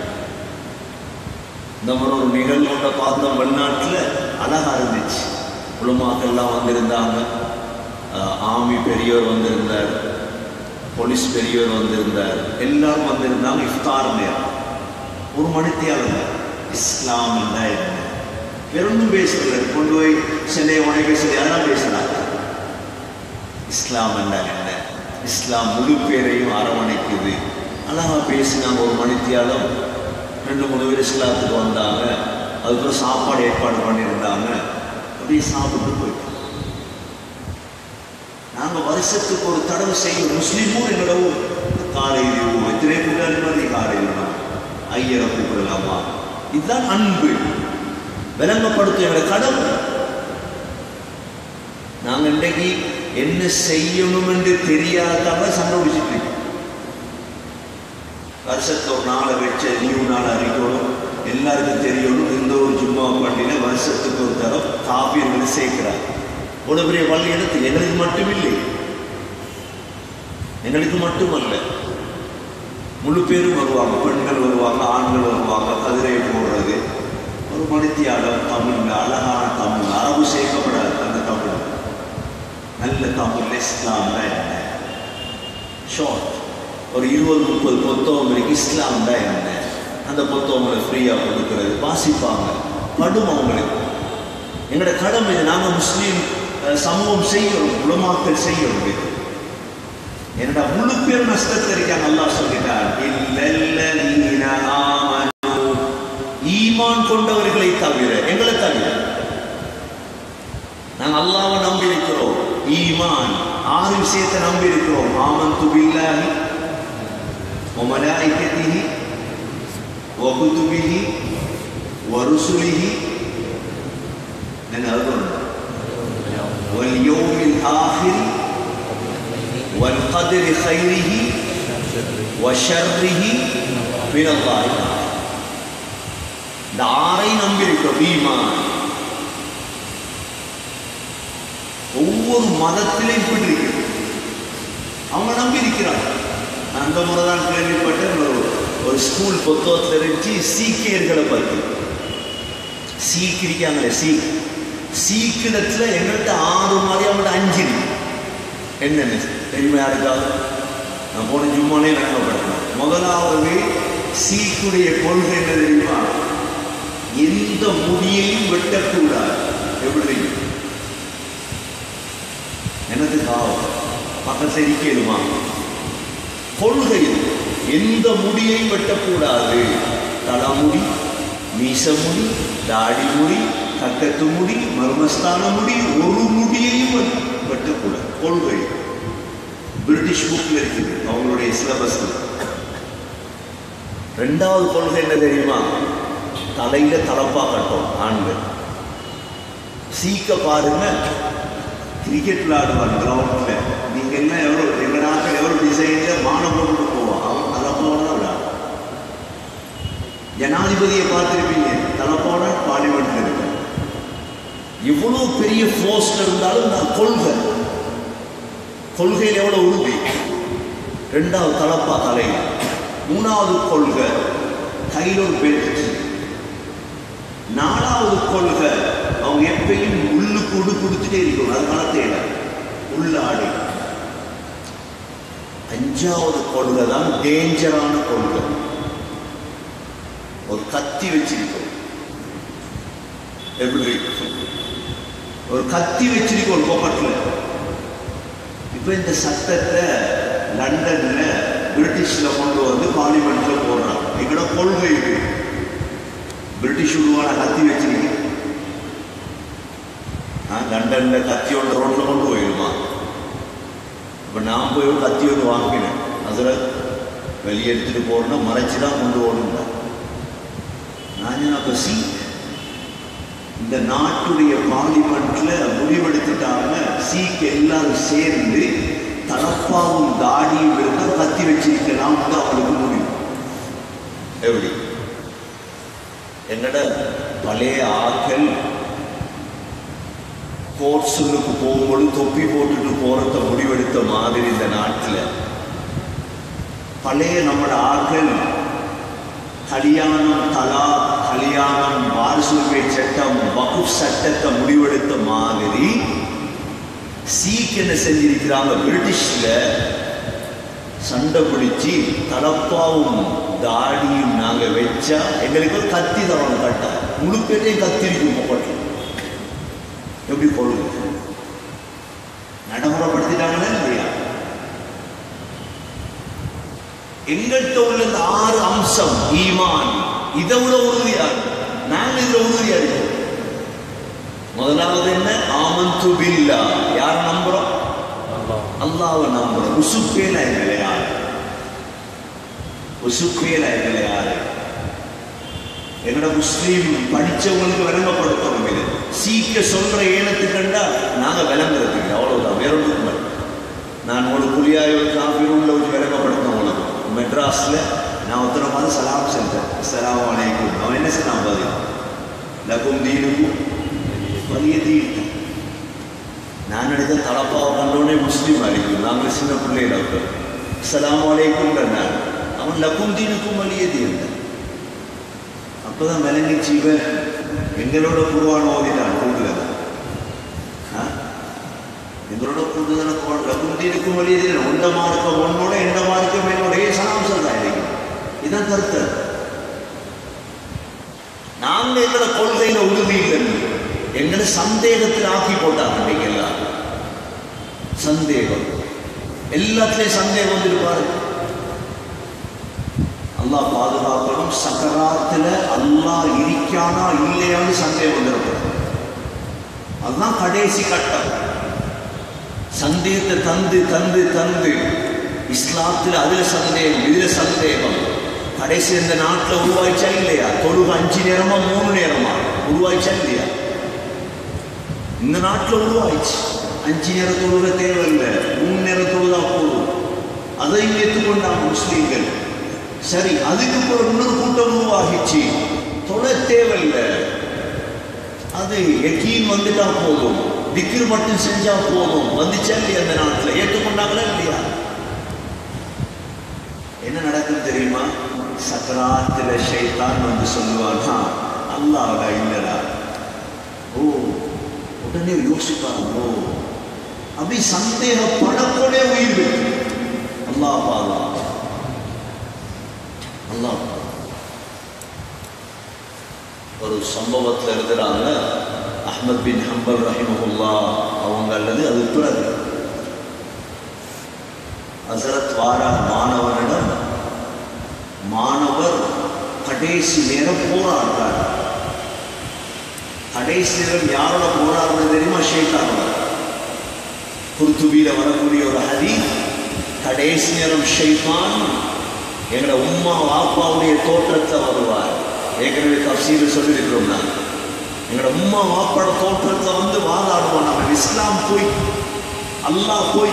A: இந்த மாதிரி ஒரு நிகழ்வோட பார்த்தோம் வெளிநாட்டில் அழகா இருந்துச்சு உலமாக்கள்லாம் வந்திருந்தாங்க ஆமி பெரியவர் வந்திருந்தார் போலீஸ் பெரியவர் வந்திருந்தார் எல்லாரும் வந்திருந்தாங்க இஃப்தார் நேரம் ஒரு மணித்தியாளங்க இஸ்லாம் என்ன என்ன பெருந்தும் பேசுறல கொண்டு போய் சென்னை உனக்கு பேசுறது அதெல்லாம் பேசுறாங்க இஸ்லாம் என்ன என்ன இஸ்லாம் முழு பேரையும் அரவணைக்குது அழகா பேசினாங்க ஒரு மணித்தியாலம் ரெண்டு மூணு பேர் இஸ்லாத்துக்கு வந்தாங்க அதுக்கப்புறம் சாப்பாடு ஏற்பாடு பண்ணியிருந்தாங்க அப்படியே சாப்பிட்டு போயிட்டோம் நாங்கள் வருஷத்துக்கு ஒரு தடவை செய்யும் முஸ்லீமும் எங்களோட ஊர் காலையிலும் எத்தனை கூட்டாளி மாதிரி காலையிலும் ஐயரை கூப்பிடலாமா இதுதான் அன்பு விளங்கப்படுத்தும் எங்களோட கடமை நாங்கள் இன்றைக்கு என்ன செய்யணும் என்று தெரியாதவங்க சண்டை பிடிச்சிட்டு இருக்கோம் வருஷத்துல ஒரு நாளை வச்ச லீவு நாள் அறிக்கணும் எல்லாருக்கும் தெரியணும் இந்த ஒரு ஜும்மா பள்ளியில் வருஷத்துக்கு ஒரு தரம் காப்பீர்கள் சேர்க்கிறார் ஒரு பெரிய பள்ளி எடுத்து எங்களுக்கு மட்டுமில்லை எங்களுக்கு மட்டுமல்ல முழு பேரும் வருவாங்க பெண்கள் வருவாங்க ஆண்கள் வருவாங்க கதிரை போடுறது ஒரு மணித்தியாலம் தமிழ் அழகான தமிழ் அரபு சேர்க்கப்படாது அந்த தமிழ் நல்ல தமிழ் இஸ்லாம்னா என்ன ஷார்ட் ஒரு இருபது முப்பது புத்தகம் இருக்கு இஸ்லாம்னா என்ன அந்த புத்தகங்களை ஃப்ரீயாக கொடுக்கறது வாசிப்பாங்க படும் அவங்களுக்கு எங்களோட கடமை இது நாங்கள் முஸ்லீம் அஹ், சமூகம் செய்யணும் உலமாக்கள் செய்யணும் இது என்னடா முழு பேர் நஷ்டத்தில் இருக்காங்க அல்லாஹ் சொல்லிட்டார் இல்லல்லதீன ஆமனு ஈமான் கொண்டவர்களை தவிர எங்களை தவிர நாங்கள் அல்லாஹ்வை நம்பி இருக்கிறோம் ஈமான் ஆறு விஷயத்தை நம்பி இருக்கிறோம் ஆமன்து பில்லாஹி وملائكته وكتبه ورسله من أظن واليوم الآخر والقدر خيره وشره من الله تعالى இந்த ஆறை நம்பியிருக்கிறோம் ஈமான் ஒவ்வொரு மதத்திலையும் இப்படி இருக்கு அவங்க நம்பி இருக்கிறாங்க நான் அந்த முறை தான் கேள்விப்பட்டேன் ஒரு ஒரு ஸ்கூல் புத்தகத்தில் இருந்துச்சு சீக்கியர்களை பற்றி சீக் இருக்காங்களே சீக் சீக்கிரத்தில் எங்கள்கிட்ட ஆறு மாதிரி அவங்கள்ட்ட அஞ்சு இருக்கு என்னென்ன தெரியுமா யாருக்காவது நான் போன ஜும்மானே விளங்கப்படுறேன் முதலாவது சீக்குடைய கொள்கை என்ன தெரியுமா எந்த முடியையும் வெட்டக்கூடாது எப்படி எனக்கு காவல் பக்கத்தில் இருக்கேதுமா கொள்கை இது. எந்த முடியையும் வெட்டக்கூடாது தலைமுடி மீசமுடி தாடி முடி கக்கத்து முடி மர்மஸ்தான முடி ஒரு முடியையும் வெட்- வெட்டக்கூடாது கொள்கை பிரிட்டிஷ் புக்ல இருக்குது அவங்களுடைய சிலபஸ்ல ரெண்டாவது கொள்கை என்ன தெரியுமா தலையில தலப்பா கட்டும் ஆண்கள் சீக்க பாருங்க கிரிக்கெட் விளையாடுவாங்க கிரவுண்ட்ல நீங்க என்ன எவ்வளவு எங்க நாட்டில் எவ்வளவு டிசைன்ல மானம் போட்டு போவோம் அவன் தலப்போட தான் விளையாடும் ஜனாதிபதியை பார்த்திருப்பீங்க தலப்போட பார்லிமெண்ட்ல இருக்கு இவ்வளவு பெரிய போஸ்ட் இருந்தாலும் நான் கொள்கை கொள்கையில் எவ்வளவு உறுதி ரெண்டாவது தலப்பா தலையில் மூணாவது கொள்கை கையில் ஒரு பெல்ட் நாலாவது கொள்கை அவங்க எப்பயும் உள்ளுக்கு உடு கொடுத்துட்டே இருக்கணும் அதனால தேவை உள்ளாடி அஞ்சாவது கொள்கை தான் டேஞ்சரான கொள்கை ஒரு கத்தி வச்சிருக்கோம் எப்படி ஒரு கத்தி வச்சிருக்கோம் ஒரு பாக்கெட்ல இப்ப இந்த சட்டத்தை லண்டன்ல பிரிட்டிஷ்ல கொண்டு வந்து பார்லிமெண்ட்ல போடுறான் எங்களோட கொள்கை இது பிரிட்டிஷ் உருவான கத்தி வச்சிருக்கேன் நான் லண்டன்ல கத்தி ஒன்று ரோட்ல கொண்டு போயிடுமா இப்போ நான் போய் ஒரு கத்தி ஒன்று வாங்கினேன் அதில் வெளியே எடுத்துட்டு போகணும்னா மறைச்சு தான் கொண்டு போகணும் நான் அப்போ சி இந்த நாட்டுடைய பார்லிமெண்ட்ல முடிவெடுத்துட்டாங்க சீக் எல்லாரும் சேர்ந்து தலப்பாவும் தாடியும் இருந்தால் கத்தி வச்சிருக்கலாம் அவங்களுக்கு முடியும் எப்படி எங்கட பழைய ஆட்கள் கோர்ட்ஸுக்கு போகும்போது தொப்பி போட்டுட்டு போறத முடிவெடுத்த மாதிரி இந்த நாட்டில் பழைய நம்மட ஆட்கள் கல்யாணம் தலா கல்யாணம் வாரிசுரிமை சட்டம் வகுப் சட்டத்தை முடிவெடுத்த மாதிரி சீக் என்ன செஞ்சிருக்கிறாங்க பிரிட்டிஷ்ல சண்டை பிடிச்சி தலப்பாவும் தாடியும் நாங்க வச்சா எங்களுக்கு ஒரு கத்தி தரணும் கட்டா முழு பேரையும் கத்தி இருக்கும் பொக்கட்டில் எப்படி கொள்ளுங்க நடைமுறைப்படுத்திட்டாங்களா இல்லையா எங்கள்கிட்ட உள்ள இந்த ஆறு அம்சம் ஈமான் இதை விட உறுதியா இருக்கு. நாங்க இதுல உறுதியா இருக்கோம் முதலாவது என்ன ஆமந்து பில்லா யார் நம்புறோம் அல்லாவை நம்புறோம் உசுப்பேல எங்களை யாரு உசுப்பேல எங்களை யாரு என்னோட முஸ்லீம் படிச்சவங்களுக்கு விளங்கப்படுத்தணும் இது சீக்க சொல்ற ஏனத்து கண்டா நாங்க விளங்குறதுக்கு அவ்வளவுதான் வேற ஒன்றும் இல்லை நான் ஒரு புலியாய் ஒரு காஃபி ரூம்ல வச்சு விளங்கப்படுத்தணும் உங்களுக்கு மெட்ராஸ்ல நான் ஒருத்தனை பார்த்து சலாம் செஞ்சேன் அஸ்ஸலாமு அலைக்கும் அவன் என்ன சொன்னான் பதில் லகும் தீனுக்கும் வலிய தீன் நான் நினைத்த தலப்பாவை கண்டோடனே முஸ்லீம் அடிக்கும் நாங்கள் சின்ன பிள்ளைகள் அவர் அஸ்ஸலாமு அலைக்கும் நான் அவன் லகும் தீனுக்கும் வலிய தீன் அப்பதான் விளங்கிச்சு இவன் எங்களோட குருவான ஓதிட்டான் கூடுதல் எங்களோட கூடுதல குந்திருக்கும் வழியில் உண்ட மார்க்கம் உன்னோட எந்த மார்க்கம் என்னுடைய சனாம்சம் தான் இருக்கு இதான் கருத்து நாங்க எங்களோட கொள்கையில உறுதி இல்லை எங்களை சந்தேகத்தில் ஆக்கி போட்டாங்க இன்னைக்கு எல்லாம் சந்தேகம் எல்லாத்துலயும் சந்தேகம் வந்துருப்பாரு அல்லாஹ் பாதுகாக்கணும் சக்கராத்துல அல்லாஹ் இருக்கானா இல்லையான்னு சந்தேகம் வந்துடக்கூடாது அதுதான் கடைசி கட்டம் சந்தேகத்தை தந்து தந்து தந்து இஸ்லாத்துல அதுல சந்தேகம் இதுல சந்தேகம் கடைசி இந்த நாட்டில் உருவாயிச்சா இல்லையா தொழுக அஞ்சு நேரமா மூணு நேரமா உருவாயிச்சா இல்லையா இந்த நாட்டில் உருவாயிச்சு அஞ்சு நேர தொழுக தேவையில்லை மூணு நேர தொழுதா போதும் அதையும் ஏற்றுக்கொண்டாங்க முஸ்லீம்கள் சரி அதுக்கு அப்புறம் இன்னொரு கூட்டம் உருவாகிச்சு தொலை தேவையில்லை அது எக்கீன் வந்துட்டா போதும் திக்ரு மட்டும் செஞ்சா போதும் வந்துச்சா இல்லையா அந்த நாட்டில் ஏற்றுக்கொண்டாங்களா இல்லையா என்ன நடக்கும் தெரியுமா சக்கராத்துல ஷைத்தான் வந்து சொல்லுவானா அல்லாஹ் இல்லடா ஓ உடனே யோசிப்பாங்க ஓ அப்படி சந்தேகப்படக்கூடே உயிர் வெற்றி அல்லாஹ் பாதா அல்லாஹ் ஒரு சம்பவத்தில் எழுதுறாங்க அஹ்மத் பின் ஹம்பல் ரஹிமஹுல்லா அவங்க அல்லது அது பிறகு ஹசரத் வாரா மாணவனிடம் மாணவர் கடைசி நேரம் போராடுறார் கடைசி நேரம் யாரோட போராடுறது தெரியுமா ஷேத்தானோட குர்துபியில வரக்கூடிய ஒரு ஹதீஸ் கடைசி நேரம் ஷைத்தான் எங்களோட உம்மா வாப்பாவுடைய தோற்றத்தை வருவார் ஏற்கனவே தப்சீல் சொல்லியிருக்கிறோம் நான் எங்களோட உம்மா வாப்பாட தோற்றத்தை வந்து வாதாடுவோம் நம்ம இஸ்லாம் போய் அல்லாஹ் போய்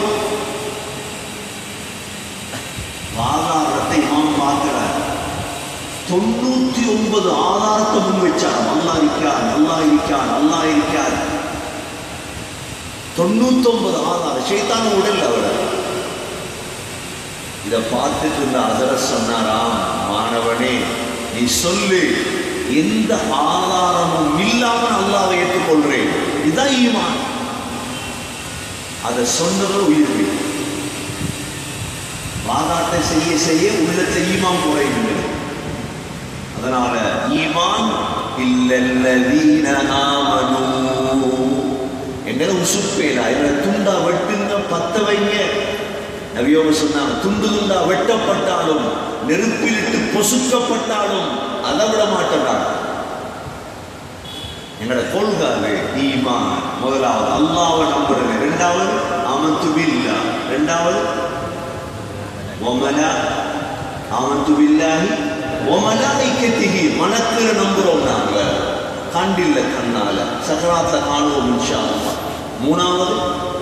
A: வாதாடுறதை இமாம் பார்க்கிறார் தொண்ணூத்தி ஒன்பது ஆதாரத்தை முன் வச்சார் நல்லா இருக்கார் நல்லா இருக்கார் நல்லா இருக்கார் தொண்ணூத்தி ஒன்பது ஆதாரம் சைத்தான உடல் அவர் இதை பார்த்துட்டு இருந்த அதர சொன்னாராம் மாணவனே நீ சொல்லு எந்த ஆதாரமும் இல்லாமல் அல்லாவை ஏற்றுக்கொள்றேன் இதுதான் ஈமான் அதை சொன்னவர் உயிர் வீடு வாதாட்டை செய்ய செய்ய உள்ளத்தை ஈமான் குறைகின்றது அதனால ஈமான் இல்லல்லதீன ஆமனூ எங்களை உசுப்பேலா எங்களை துண்டா வெட்டுங்க பத்த வைங்க நவியோக சொன்னாங்க துண்டு துண்டா வெட்டப்பட்டாலும் நெருப்பிலிட்டு பொசுக்கப்பட்டாலும் அதை விட மாட்டேங்கிறாங்க எங்களோட கொள்கை அது ஈமான் முதலாவது அல்லாவை நம்புறது ரெண்டாவது அமத்து பில்லா ரெண்டாவது ஒமலா அமத்து பில்லாஹி ஒமலாய்க்கத்திகி மனத்துல நம்புறோம் நாங்க கண்டில்ல கண்ணால சக்கராத்த காணுவோம் இன்ஷா அல்லாஹ். மூணாவது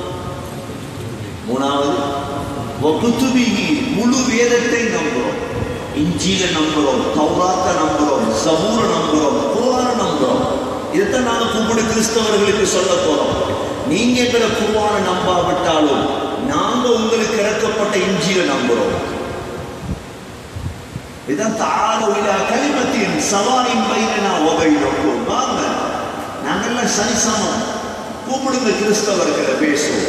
A: மூணாவது வகுத்துபிகி முழு வேதத்தை நம்புறோம் இஞ்சில நம்புறோம் தௌராத்த நம்புறோம் சபூர நம்புறோம் குர்ஆன நம்புறோம் இதைத்தான் நாங்க கூப்பிடு கிறிஸ்தவர்களுக்கு சொல்ல போறோம் நீங்க எங்களை குர்ஆன நம்பாவிட்டாலும் நாங்க உங்களுக்கு இறக்கப்பட்ட இஞ்சில நம்புறோம் இதான் தாழ இலா கலிமத்தின் சவாரின் பைரனா ஒபைனோக்கும் வாங்க நாங்கெல்லாம் சரிசமம் கூப்பிடுங்க கிறிஸ்தவர்களை பேசுவோம்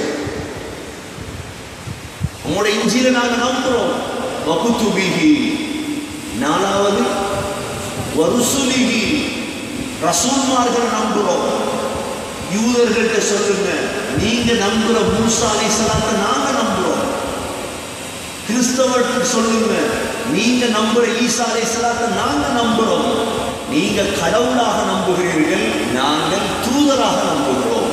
A: உங்களோட இஞ்சில நாங்க நம்புறோம் வகுத்துபிகி நாலாவது வருசுலிகி ரசூல்மார்களை நம்புறோம் யூதர்கள்ட்ட சொல்லுங்க நீங்க நம்புற மூசா அலைஹிஸ்ஸலாத்தை நாங்க நம்புறோம் கிறிஸ்தவர்கள் சொல்லுங்க நீங்க நம்புற ஈசா அலைஹிஸ்ஸலாத்தை நாங்க நம்புறோம் நீங்க கடவுளாக நம்புகிறீர்கள் நாங்கள் தூதராக நம்புகிறோம்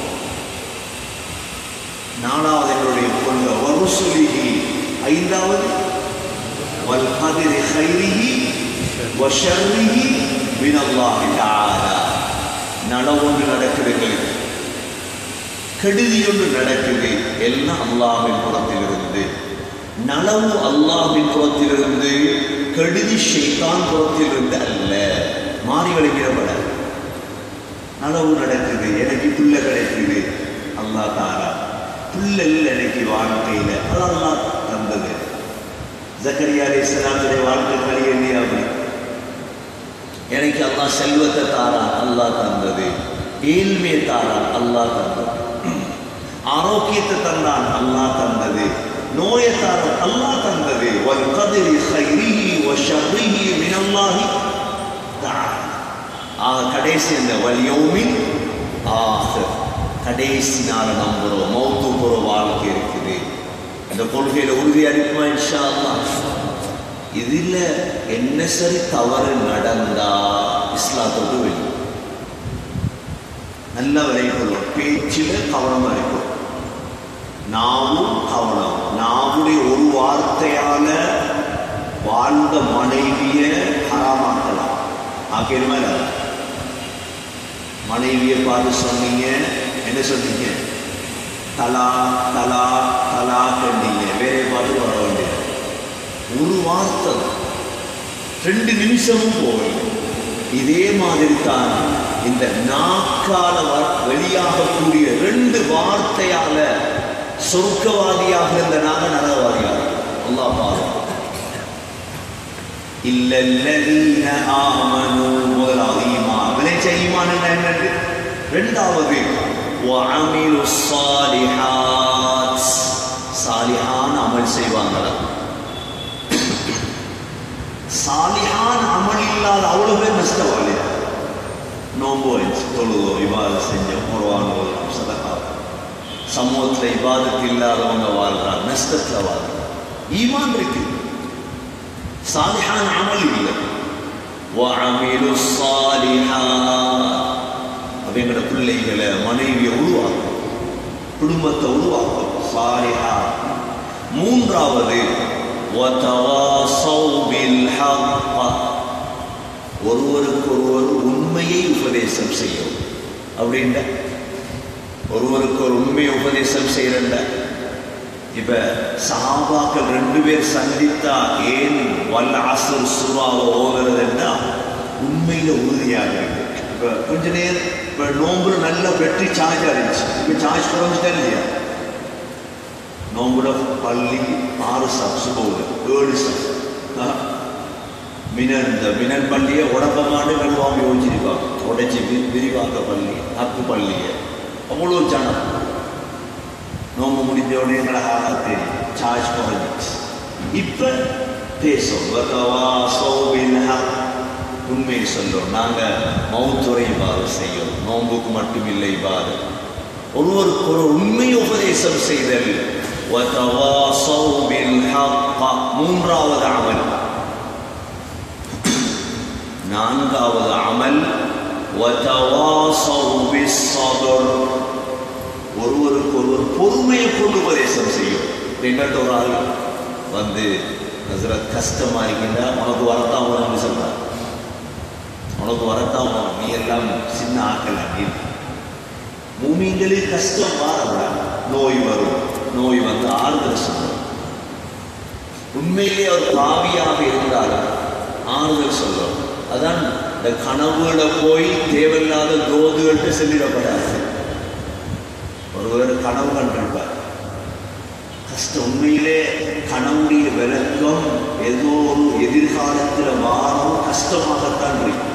A: நாலாவது என்னுடைய கொள்கை வருசுலிகி ஐந்தாவது والقدر خيره وشره من الله تعالى நலவொன்று நடக்குது எங்களுக்கு கெடுதி ஒன்று நடக்குது எல்லாம் அல்லாஹின் புறத்திலிருந்து நலவு அல்லாஹின் புறத்திலிருந்து கெடுதி ஷைத்தான் புறத்திலிருந்து அல்ல மாறி விளங்கிடப்பட நலவு நடக்குது எனக்கு பிள்ளை கிடைக்குது அல்லாஹ் தாரா பிள்ளை இல்லை எனக்கு வாழ்க்கையில் அது அல்லாஹ் தந்தது ஜக்கரியா அலைஹிஸ்ஸலாத்துடைய வாழ்க்கை வழி இல்லையா அப்படி எனக்கு அல்லாஹ் செல்வத்தை தாரான் அல்லாஹ் தந்தது ஏழ்மையை தாரான் அல்லாஹ் தந்தது ஆரோக்கியத்தை தந்தான் அல்லாஹ் தந்தது நோயை தாரான் அல்லாஹ் தந்தது வல் கதிரி ஹைரிஹி வ ஷர்ரிஹி மினல்லாஹி தஆலா ஆக கடைசி இந்த வலியோமின் ஆக கடைசி நாளை நம்புறோம் மௌத்து போற வாழ்க்கை இருக்குது இந்த கொள்கையில உறுதியா இருக்குமா இன்ஷா அல்லாஹ் இதுல என்ன சரி தவறு நடந்தா இஸ்லாத்தோடு வெளியே நல்ல விளைவுகளும் பேச்சில கவனமா இருக்கும் நாவும் கவனம் நாவுடைய ஒரு வார்த்தையால வாழ்ந்த மனைவிய ஹராமாக்கலாம் ஆக்கியமா மனைவியை பார்த்து சொன்னீங்க என்ன சொன்னீங்க தலா தலா தலா கண்டீங்க வேற பார்த்து வர வேண்டியது ஒரு வார்த்தை ரெண்டு நிமிஷமும் போகல இதே மாதிரி தான் இந்த நாக்கால வ- வெளியாகக்கூடிய ரெண்டு வார்த்தையால சொர்க்கவாதியாக இருந்த நாங்க நரகவாதியாக அல்லாஹ் பாருங்க இல்லல்லதீன ஆமனு முதலாவது ஈமான் விளைச்ச ஈமான் என்னது ரெண்டாவது வஅமிலு ஸாலிஹாத் சாலிஹான அமல் செய்வாங்களா சாலிஹான அமல் இல்லாத அவ்வளவு பேர் நஷ்டவாளி நோம்பு வச்சு தொழுதோ இபாத செஞ்சோம் குர்ஆன் ஓதுறோம் சதகா சமூகத்தில் இபாதத்து இல்லாதவங்க வாழ்றாங்க நஷ்டத்தில் வாழ்றாங்க ஈமான் இருக்கு சாலிஹான அமல் இல்லை وعملوا الصالحات அப்ப எங்களோட பிள்ளைகளை மனைவியை உருவாக்கும் குடும்பத்தை உருவாக்கும் சாலிஹா மூன்றாவது وتواصوا بالحق ஒருவருக்கு ஒருவர் உண்மையை உபதேசம் செய்யும் அப்படின்ற ஒருவருக்கு ஒரு உண்மையை உபதேசம் செய்யறண்ட இப்ப சஹாபாக்கள் ரெண்டு பேர் சந்தித்தா ஏன் வல்ல அசர் சுறாவை ஓதுறதுன்னா உண்மையில உறுதியாக இருக்கு இப்ப கொஞ்ச நேரம் இப்ப நோம்புல நல்ல வெற்றி சார்ஜ் இருந்துச்சு இப்ப சார்ஜ் குறைஞ்சிட்டா இல்லையா நோம்புல பள்ளி ஆறு சப்ஸ் போகுது ஏழு சப்ஸ் மினன் இந்த மினன் பள்ளியை உடம்பமாண்டு வெள்வாமி யோசிச்சிருப்பாங்க உடைச்சி வி- விரிவாக்க பள்ளி அக்கு பள்ளியை அவ்வளோ ஜனம் நோம்பு முடிஞ்ச உடனே எங்களை ஆக தெரியும் சார்ஜ் குறைஞ்சிச்சு இப்போ பேசும் உண்மையை சொல்லும் நாங்கள் மௌத்துறை இவ்வாறு செய்யும் நோம்புக்கு மட்டும் இல்லை இவ்வாறு ஒருவருக்கு ஒரு உண்மை உபதேசம் செய்தல் وتواصوا بالحق மூன்றாவது அமல் நான்காவது அமல் وتواصوا بالصبر ஒருவருக்கு ஒருவர் பொறுமையை கொண்டு உபதேசம் செய்யும் எங்கிட்ட ஒரு ஆள் வந்து ஹசரத் கஷ்டமா இருக்கின்றா உனக்கு வரத்தான் வரும்னு சொல்றார் உனக்கு வரத்தான் வரும் நீ எல்லாம் சின்ன ஆக்கல நீ பூமிங்களே கஷ்டம் மாறக்கூடாது நோய் வரும் நோய் வந்து ஆறுதல் சொல்லும் உண்மையிலே அவர் பாவியாக இருந்தாலும் ஆறுதல் சொல்லும் அதான் இந்த கனவுல போய் தேவையில்லாத தோதுகள்ட்டு சொல்லிடப்படாது ஒருவர் கனவு கண்டிருப்பார் கஷ்டம் உண்மையிலே கனவுடைய விளக்கம் ஏதோ ஒரு எதிர்காலத்தில் வாரம் கஷ்டமாகத்தான் இருக்கும்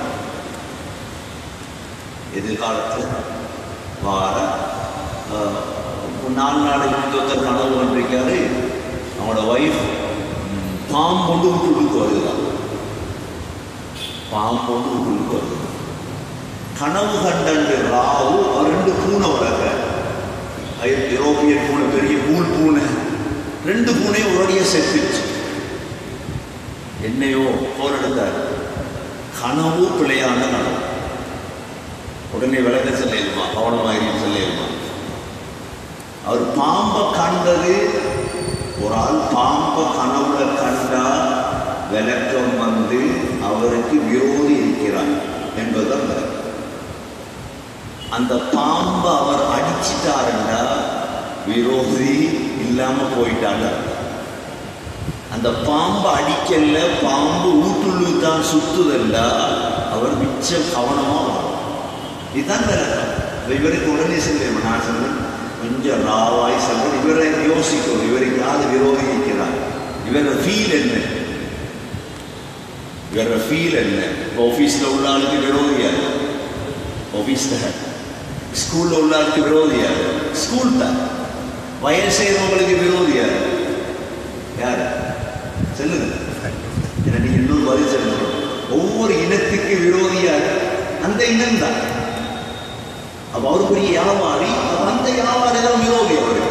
A: எதிர்காலத்தில் வார ஆஹ், ஒரு நாலு நாளைக்கு முந்தி ஒருத்தர் கனவு கண்டிருக்காரு அவனோட ஒய்ஃப் பாம்பு கொண்டு வீட்டுக்கு வருகிறான் பாம்பு கொண்டு வீட்டுக்கு வருது கனவு கண்டண்டு ராவு அவர் ரெண்டு பூனை வளர்க்க யூரோப்பியன் பூனை பெரிய பூல் பூனை ரெண்டு பூனையும் ஒரடியாக செத்துச்சு என்னையோ போர் எடுத்தார் கனவு பிழையான கனவு உடனே விளக்க சொல்லிடுமா கவனமாக சொல்லிடுமா அவர் பாம்பை கண்டது ஒரு ஆள் பாம்பை கனவுல கண்டா விளக்கம் வந்து அவருக்கு விரோதி இருக்கிறார் என்பதுதான் விளக்கம் அந்த பாம்பை அவர் அடிச்சிட்டாருண்டா விரோதி இல்லாம போயிட்டாங்க அந்த பாம்பை அடிக்கல பாம்பு ஊட்டுள்ளு தான் சுத்துதல்லா அவர் மிச்சம் கவனமா வரும் இதுதான் விளக்கம் இப்ப இவருக்கு உடனே சொல்லுவேன் நான் சொல்றேன் கொஞ்சம் ராவாய் சொல்றேன் இவரை யோசிக்கணும் இவருக்கு யாரு விரோதி இருக்கிறார் இவர ஃபீல் என்ன இவர ஃபீல் என்ன ஆஃபீஸில் உள்ள ஆளுக்கு விரோதியாரு ஆஃபீஸில் ஸ்கூலில் உள்ள ஆளுக்கு விரோதியாரு ஸ்கூல் தான் வயல் செய்கிறவங்களுக்கு விரோதியாரு யார் சொல்லுங்க ஏன்னா நீங்க இன்னொரு பதில் சொல்லணும் ஒவ்வொரு இனத்துக்கு விரோதியார் அந்த இனம் தான் அப்ப அவர் பெரிய வியாபாரி அப்ப அந்த வியாபாரி தான் விரோதி அவரு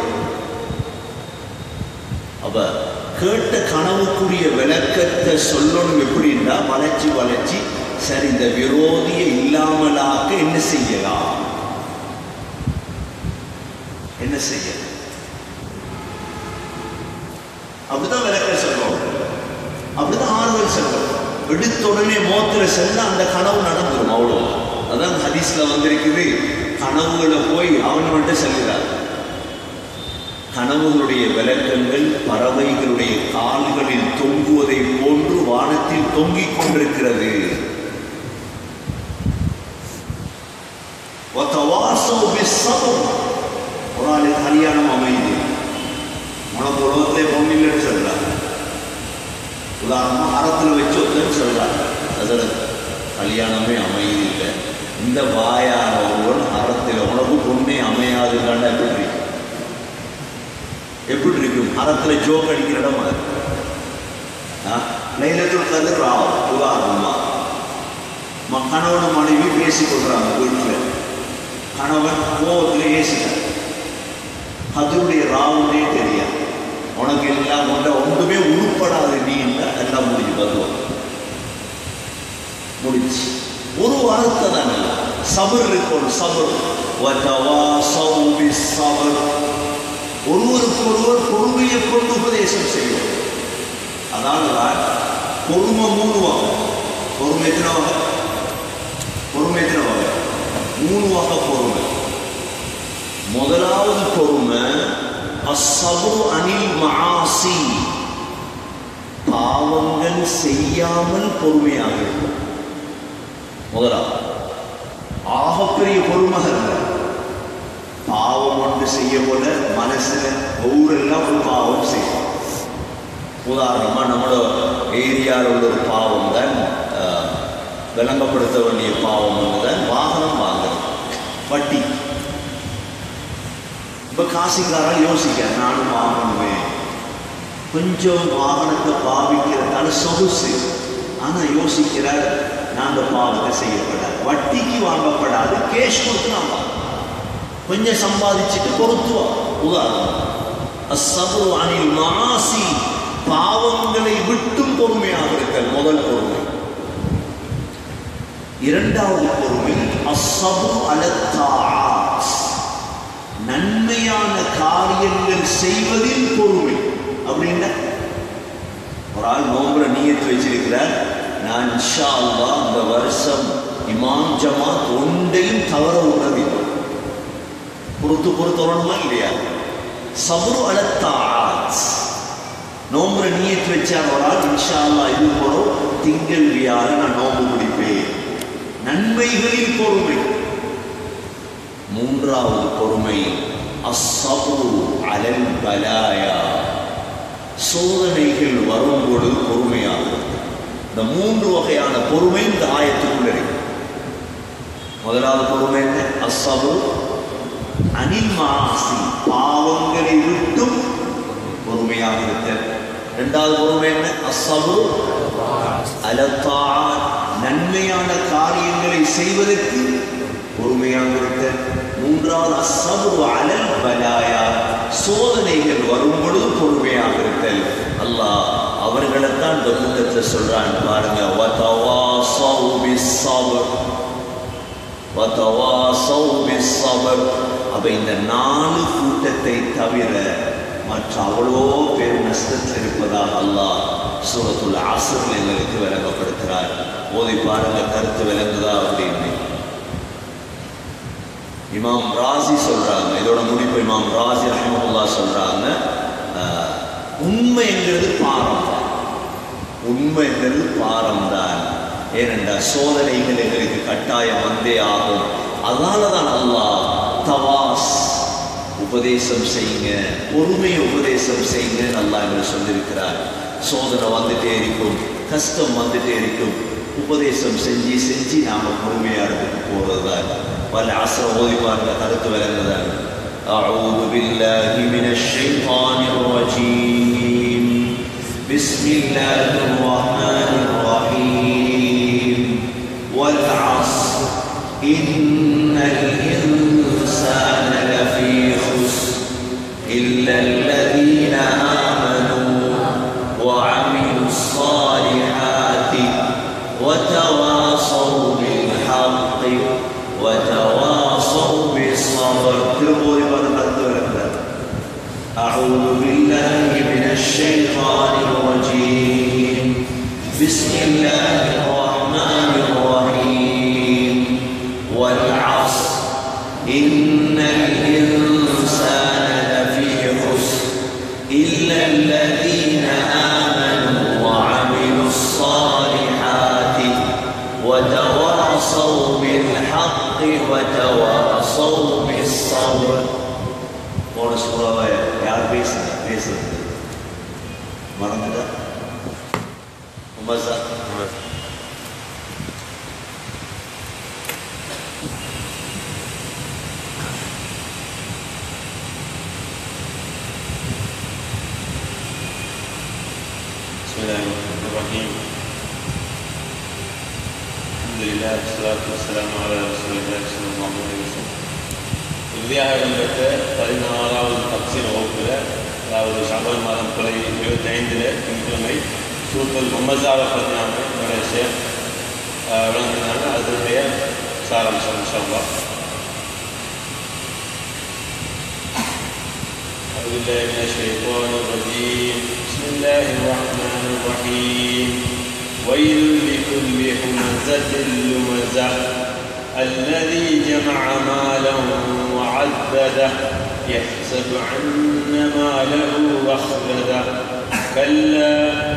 A: அப்ப கேட்ட கனவுக்குரிய விளக்கத்தை சொல்லணும் எப்படின்னா வளைச்சு வளைச்சு சரி இந்த விரோதியை இல்லாமலாக்க என்ன செய்யலாம் என்ன செய்யலாம் அப்படிதான் விளக்கம் சொல்றோம் அப்படிதான் ஆறுதல் சொல்றோம் எடுத்த உடனே மோத்திர செல்ல அந்த கனவு நடந்துரும் அவ்வளோ அதான் ஹதீஸ்ல வந்திருக்குது கனவுகளை போய் அவனவன்ட்டு செல்கிறார் கனவுகளுடைய விளக்கங்கள் பறவைகளுடைய கால்களில் தொங்குவதை போன்று வானத்தில் தொங்கிக் கொண்டிருக்கிறது وتواصوا بالصبر ஒரு ஆளுக்கு கல்யாணம் அமையுது உனக்கு உலகத்திலே பொண்ணு இல்லைன்னு சொல்றாங்க உதாரணமா அறத்தில் வச்சு ஒருத்தர் சொல்றாங்க அதில் கல்யாணமே அமையுது இல்லை இந்த வாயான ஒருவன் அறத்தில் உனக்கு பொண்ணே அமையாதுன்னு எப்படி இருக்கும் எப்படி இருக்கும் அறத்தில் ஜோக் அடிக்கிற இடம் அது லைலத்துல் கதிர் ராவ் உதாரணமா ம- கணவன் மனைவி பேசிக் கொள்றாங்க வீட்டில் கணவன் கோவத்தில் ஏசிட்டார் அதனுடைய ராவுனே தெரியாது உனக்கு எல்லாம் ஒன்ற ஒன்றுமே உருப்படாது நீ இல்லை எல்லாம் முடிஞ்சு வருவோம் முடிச்சு ஒரு வார்த்தை தானே சபர் இருக்கணும் சபர் வதவாசௌ பிஸ்ஸபர். ஒருவருக்கு ஒருவர் பொறுமையை கொண்டு உபதேசம் செய்யும் அதான் பொறுமை மூணு வகை பொறுமை எத்தனை வகை பொறுமை எத்தனை வகை மூணு வகை பொறுமை முதலாவது பொறுமை அஸ்ஸபு அனில் மஆசி பாவங்கள் செய்யாமல் பொறுமையாக இருக்கும் முதலாவது ஆகப்பெரிய பொறுமை இல்லை பாவம் ஒன்று செய்ய போல மனசுல ஊரெல்லாம் ஒரு பாவம் செய்யும் உதாரணமா நம்மளோட ஏரியாவில் உள்ள ஒரு பாவம் தான் அஹ், விளங்கப்படுத்த வேண்டிய பாவம் ஒன்று தான் வாகனம் வாங்குறது வட்டி இப்ப காசிக்காரன் யோசிக்க நானும் வாங்கணுமே கொஞ்சம் வாகனத்தை பாவிக்கிறதால சொகுசு ஆனா யோசிக்கிறார் நான் அந்த பாவத்தை செய்யப்படாது வட்டிக்கு வாங்கப்படாது கேஷ் கொடுத்து நான் வாங்கணும். கொஞ்சம் சம்பாதிச்சுட்டு பொறுத்துவா உதாரணம் அஸ்ஸபு அனில் மாசி பாவங்களை விட்டும் பொறுமையாக இருக்கல் முதல் பொறுமை இரண்டாவது பொறுமை அஸ்ஸபு அலத்தாஸ் நன்மையான காரியங்கள் செய்வதில் பொறுமை அப்படின்னா ஒரு ஆள் நோம்புல நீயத்து வச்சிருக்கிறார் நான் இன்ஷா அல்லாஹ் இந்த வருஷம் இமாம் ஜமாத் ஒன்றையும் தவற விடுறதில்லை பொறுத்து பொறுத்து வரணுமா இல்லையா சபரு அலத்தாத் நோம்புல நீயத்து வச்சார் ஒரு ஆள் இன்ஷா அல்லாஹ் இது போறோம் திங்கள் வியாழன் நான் நோம்பு பிடிப்பேன் நன்மைகளில் பொறுமை மூன்றாவது பொறுமை அஸ்ஸபு அலல் பலாயா சோதனைகள் வரும் பொழுது பொறுமையாக இருக்கு. இந்த மூன்று வகையான பொறுமை இந்த ஆயத்துக்குள் இருக்கு முதலாவது பொறுமை என்ன அஸ்ஸபு அனில் மாசி பாவங்களை விட்டும் பொறுமையாக இருத்தல் இரண்டாவது பொறுமை என்ன அஸ்ஸபு அலத்தா நன்மையான காரியங்களை செய்வதற்கு பொறுமையாக இருத்தல் மூன்றாவது அஸ்ஸபு அலல் பலாயா சோதனைகள் வரும் பொழுது பொறுமையாக இருத்தல் அல்லாஹ் அவர்களைத்தான் இந்த கூட்டத்தை சொல்றான் பாருங்க வதவாசௌ பிஸ்ஸபர் வதவாசௌ பிஸ்ஸபர் அப்ப இந்த நாலு கூட்டத்தை தவிர மற்ற அவ்வளோ பேர் நஷ்டத்தில் இருப்பதாக அல்லாஹ் சூரத்துல் அசரில் எங்களுக்கு விளங்கப்படுத்துகிறார் ஓதி பாருங்க கருத்து விளங்குதா அப்படின்னு இமாம் ராசி சொல்றாங்க இதோட முடிப்பு இமாம் ராசி ரஹ்மத்துல்லா சொல்றாங்க அஹ், உண்மைங்கிறது பாரம் தான் உண்மைங்கிறது பாரம் தான் ஏனென்றால் சோதனைகள் எங்களுக்கு கட்டாயம் வந்தே ஆகும் அதனால தான் அல்லாஹ் தவாஸ் உபதேசம் செய்யுங்க பொறுமையை உபதேசம் செய்யுங்க நல்லா என்று சொல்லியிருக்கிறார் சோதனை வந்துட்டே இருக்கும் கஷ்டம் வந்துட்டே இருக்கும் உபதேசம் செஞ்சு செஞ்சு நாம பொறுமையா இருந்துட்டு போறது தான் பல ஆசை ஓதி பாருங்க கருத்து விளங்குதான் أعوذ بالله من الشيطان الرجيم بسم الله الرحمن الرحيم والعصر إن الإنسان لفي خسر إلا الذين آمنوا وعملوا الصالحات وتواصوا بالحق وتواصوا بالصبر تربوا أعوذ بالله من الشيطان الرجيم بسم الله الرحمن الرحيم والعصر إن الإنسان لفي خسر إلا الذين آمنوا وعملوا الصالحات وتواصوا بالحق وتواصوا بالصبر போன சூறாவை யார் பேசுங்க பேசுறது மறந்துட்டா உமர் சார்
B: بسم الله الرحمن الرحيم الحمد لله والصلاة والسلام على رسول الله صلى الله عليه وسلم இறுதியாக இடம்பெற்ற பதினாறாவது பக்சின் வகுப்பில் அதாவது ஷாபான் மாதம் கொலை இருபத்தி ஐந்தில் திங்கட்கிழமை சூத்தல் மும்மசாவை பற்றி நாம் என்னுடைய ஷேர் விளங்கினாங்க அதனுடைய சாராம்சம் ஷாபா أعوذ بالله من الشيطان الرجيم بسم الله الرحمن الرحيم ويل لكل همزة لمزة الذي جمع مالا وعدده يحسب أن ماله أخلده كلا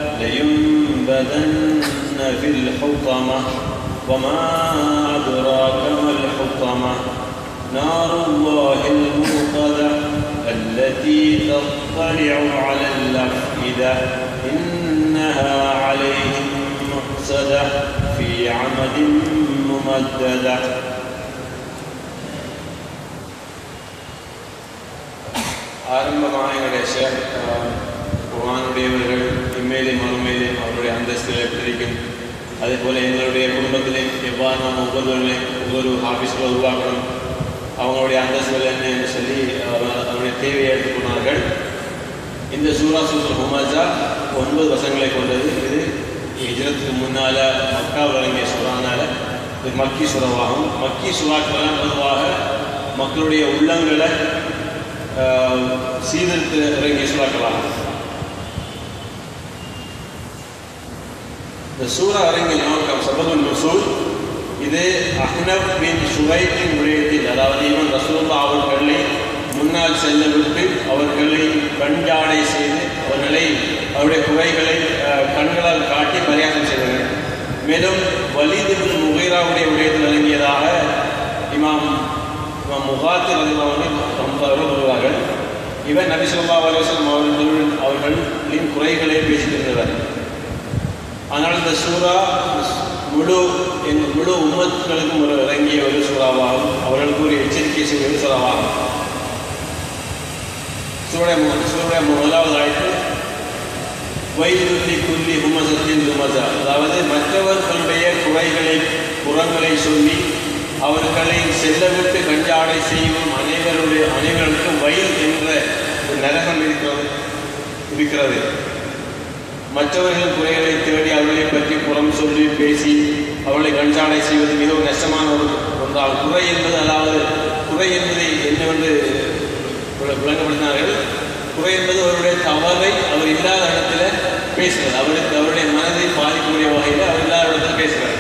B: لينبذن في الحطمة وما أدراك ما الحطمة نار الله الموقدة التي تطلع على الأفئدة إنها عليهم مؤسدة في عمد ممددة ஆரம்பமாக என்னுடைய ஷேர் குர்ஆனுடையவர்கள் இம்மையிலே மறுமையிலே அவருடைய அந்தஸ்தில் எப்படி இருக்கும் அதே போல் எங்களுடைய குடும்பத்திலே எவ்வாறு நாம் ஒவ்வொருவர்களையும் ஒவ்வொரு ஆஃபீஸில் உருவாக்கணும் அவங்களுடைய அந்தஸ்துகள் என்ன என்று சொல்லி அவர் அவருடைய தேவையை எடுத்துக்கொண்டார்கள் இந்த சூரா சூத்துல் ஹுமாஜா ஒன்பது வசங்களை கொண்டது இது ஹிஜ்ரத்துக்கு முன்னால் மக்காவில் இறங்கிய சூறானால இது மக்கி சுறாவாகும் மக்கி சுறாக்கெல்லாம் பொதுவாக மக்களுடைய உள்ளங்களை ஆஹ், சீர்திருத்த இறங்கிய சுறாக்களாகும் இந்த சூரா இறங்கிய நோக்கம் சபதுல் நுசூல் இது அஹ்னப் பின் சுவைத்தின் விடயத்தில் அதாவது இவன் ரசூல்லா அவர்களை முன்னால் செல்ல விட்டு அவர்களை கண்ஜாடை செய்து அவர்களை அவருடைய குறைகளை அஹ், கண்களால் காட்டி பரியாசம் செய்தனர் மேலும் வலிது பின் முகைராவுடைய விடயத்தில் விளங்கியதாக இமாம் இமாம் முகாத்து ரதிமாவர்கள் வருவார்கள் இவன் நபி சொல்லா அலுவலம் அவர்கள் அவர்களின் குறைகளை பேசியிருந்தவர் ஆனால் இந்த சூறா முழு எங்கள் முழு உம்மத்துகளுக்கும் ஒரு இறங்கிய ஒரு சூறாவாகும் அவர்களுக்கு ஒரு எச்சரிக்கை செய்ய ஒரு சூறாவாகும் சூடைய சூடைய முதலாவது ஆய்ப்பு வைதுல்லி குல்லி ஹுமசத்தின் ஹுமசா அதாவது மற்றவர்களுடைய குறைகளை புறங்களை சொல்லி அவர்களை செல்லவிட்டு கஞ்சாடை செய்யும் அனைவருடைய அனைவருக்கும் வயல் என்ற ஒரு நரகம் இருக்கிறது இருக்கிறது மற்றவர்கள் குறைகளை தேடி அவர்களை பற்றி புறம் சொல்லி பேசி அவர்களை கண்சாடை செய்வது மிகவும் நஷ்டமான ஒரு ஒன்றால் குறை என்பது அதாவது குறை என்பதை என்னவென்று விள- விளங்கப்படுத்தினார்கள் குறை என்பது அவருடைய தவறை அவர் இல்லாத இடத்துல பேசுகிறது அவருக்கு அவருடைய மனதை பாதிக்கக்கூடிய வகையில் அவர் இல்லாத இடத்துல பேசுகிறார்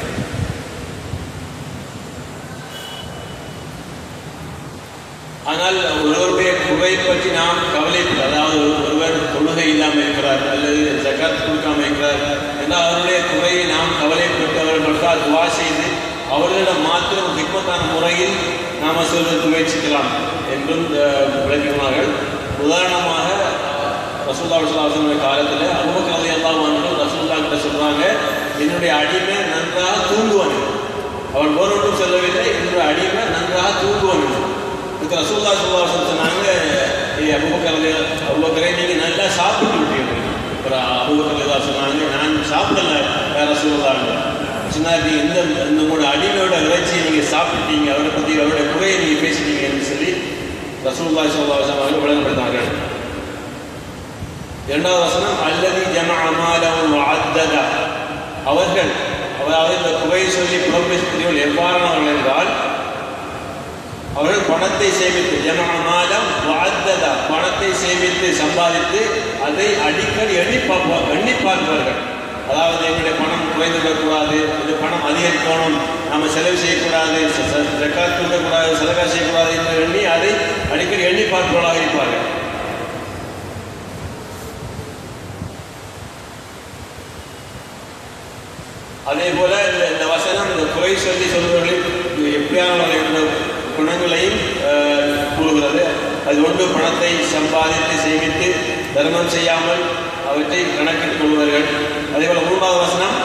B: ஆனால் ஒருவருடைய குறை பற்றி நாம் கவலைப்பட அதாவது ஒரு- ஒருவர் தொழுகை இல்லாமல் இருக்கிறார் அல்லது ஜகாத் கொடுக்காமல் இருக்கிறார் என்றால் அவருடைய குறையை நாம் கவலைப்பட்டு அவர்களுக்காக துவா செய்து அவர்களிடம் மாத்திரம் ஹிக்மத்தான முறையில் நாம சொல்வதற்கு முயற்சிக்கலாம் என்றும் அஹ், விளக்கினார்கள் உதாரணமாக ரசூல்லா விஸ்வாசன காலத்தில் அபுபக்கர் எல்லாம் வந்து ரசூல்லா கிட்ட சொல்றாங்க என்னுடைய அடிமை நன்றாக தூங்குவான் அவன் வேறொன்றும் சொல்லவில்லை என்னுடைய அடிமை நன்றாக தூங்குவான் இதுக்கு ரசூல்லா சுல்லாசன் சொன்னாங்க ஏ அபுபக்கர் அபுபக்கரே நீங்கள் நல்லா சாப்பிட்டு விட்டீர்கள் அப்புறம் அபுபக்கர் ஏதாவது சொன்னாங்க நான் சாப்பிடல வேற சூழ்நிலை சொன்னார் எந்த இந்த உங்களோட அடிமையோட இறைச்சியை நீங்கள் சாப்பிட்டீங்க அவரை பற்றி அவருடைய குறையை நீங்கள் பேசிட்டீங்க என்று சொல்லி ரசூல்லா சுல்லாசன் அவர்கள் விளங்கப்படுத்தார்கள் இரண்டாவது வசனம் அல்லது ஜம அமாலம் அத்ததா அவர்கள் அதாவது இந்த குறை சொல்லி புறம்பேசக்கூடியவர்கள் எவ்வாறானவர்கள் என்றால் அவர்கள் பணத்தை சேமித்து ஜம அமாலம் அத்ததா பணத்தை சேமித்து சம்பாதித்து அதை அடிக்கடி எண்ணி பார்ப்பா எண்ணி பார்ப்பார்கள் அதாவது எங்களுடைய பணம் குறைந்து விடக்கூடாது இது பணம் அதிகரிக்கணும் நம்ம செலவு செய்யக்கூடாது ரெக்கார்ட் கொடுக்கக்கூடாது செலவு செய்யக்கூடாது என்று எண்ணி அதை அடிக்கடி எண்ணி பார்ப்பவர்களாக இருப்பார்கள் அதே போல இந்த இந்த வசனம் இந்த குறை சொல்லி சொல்பவர்களில் எப்படியானவர்கள் என்ற குணங்களையும் அஹ், கூறுகிறது அது ஒன்று பணத்தை சம்பாதித்து சேமித்து தர்மம் செய்யாமல் அவற்றை கணக்கிட்டுக் கொள்வார்கள் அதே போல மூன்றாவது வசனம்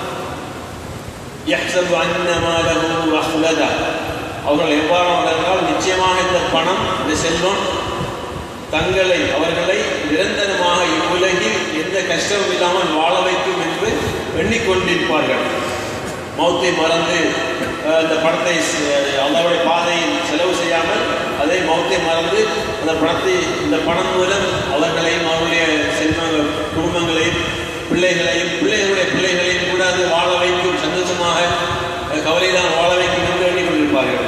B: يحسب أن ماله أخلده அவர்கள் எவ்வாறானவர்கள் என்றால் நிச்சயமாக இந்த பணம் இந்த செல்வம் தங்களை அவர்களை நிரந்தரமாக இவ்வுலகில் எந்த கஷ்டமும் இல்லாமல் வாழ வைக்கும் என்று எண்ணிக்கொண்டிருப்பார்கள் மௌத்தை மறந்து அஹ், இந்த பணத்தை அவருடைய பாதையில் செலவு செய்யாமல் அதை மௌத்தை மறந்து அந்த பணத்தை இந்த பணம் மூலம் அவர்களையும் அவருடைய செல்வ குடும்பங்களையும் பிள்ளைகளையும் பிள்ளைகளுடைய பிள்ளைகளையும் கூட அது வாழ வைக்கும் சந்தோஷமாக அஹ், கவலையில்லாமல் வாழ வைக்கும் என்று எண்ணிக்கொண்டிருப்பார்கள்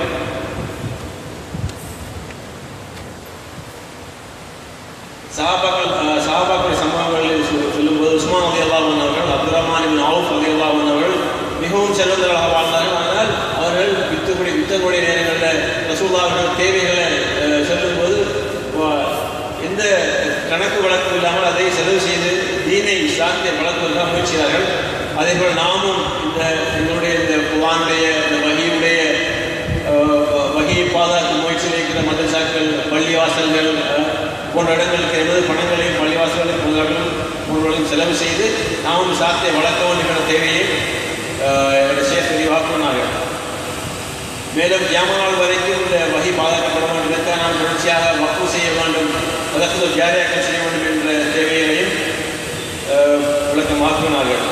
B: சஹாபாக்கள் அஹ், சஹாபாக்கள் சம்பவங்களில் சொல்~ சொல்லும்போது உஸ்மான் அலி அல்லாஹ் அவர்கள் அப்துல் ரஹ்மான் இபின் அவுஃப் அலி அல்லாஹ் அவர்கள் மிகவும் செல்வந்தர்களாக வாழ்ந்தார்கள் ஆனால் அவர்கள் வித்தக்கூடிய வித்தக்கூடிய நேரங்களில் ரசூல்லா அவர்கள் தேவைகளை அஹ், சொல்லும்போது வ- எந்த கணக்கு வழக்கு இல்லாமல் அதை செலவு செய்து தீனை இஸ்லாத்தை வளர்ப்பதற்காக முயற்சிகிறார்கள் அதே போல் நாமும் இந்த எங்களுடைய இந்த குவானுடைய இந்த வகியுடைய அஹ், வகையை பாதுகாக்கும் முயற்சியில் இருக்கிற மதரசாக்கள் பள்ளிவாசல்கள் அஹ், போன்ற இடங்களுக்கு எமது பணங்களையும் பள்ளிவாசல்களையும் பொருள்களையும் பொருள்களையும் செலவு செய்து நாமும் சாத்தை வளர்க்க வேண்டும் என்ற தேவையை அஹ், என்னுடைய சேஷ் விரிவாக்குனார்கள் மேலும் கியாமநாள் வரைக்கும் இந்த வகை பாதுகாக்கப்பட வேண்டும் இதற்காக நாம் தொடர்ச்சியாக வக்கு செய்ய வேண்டும் அதற்கு ஜாரியாக்கம் செய்ய வேண்டும் என்ற தேவைகளையும் அஹ், விளக்கமாக்கினார்கள்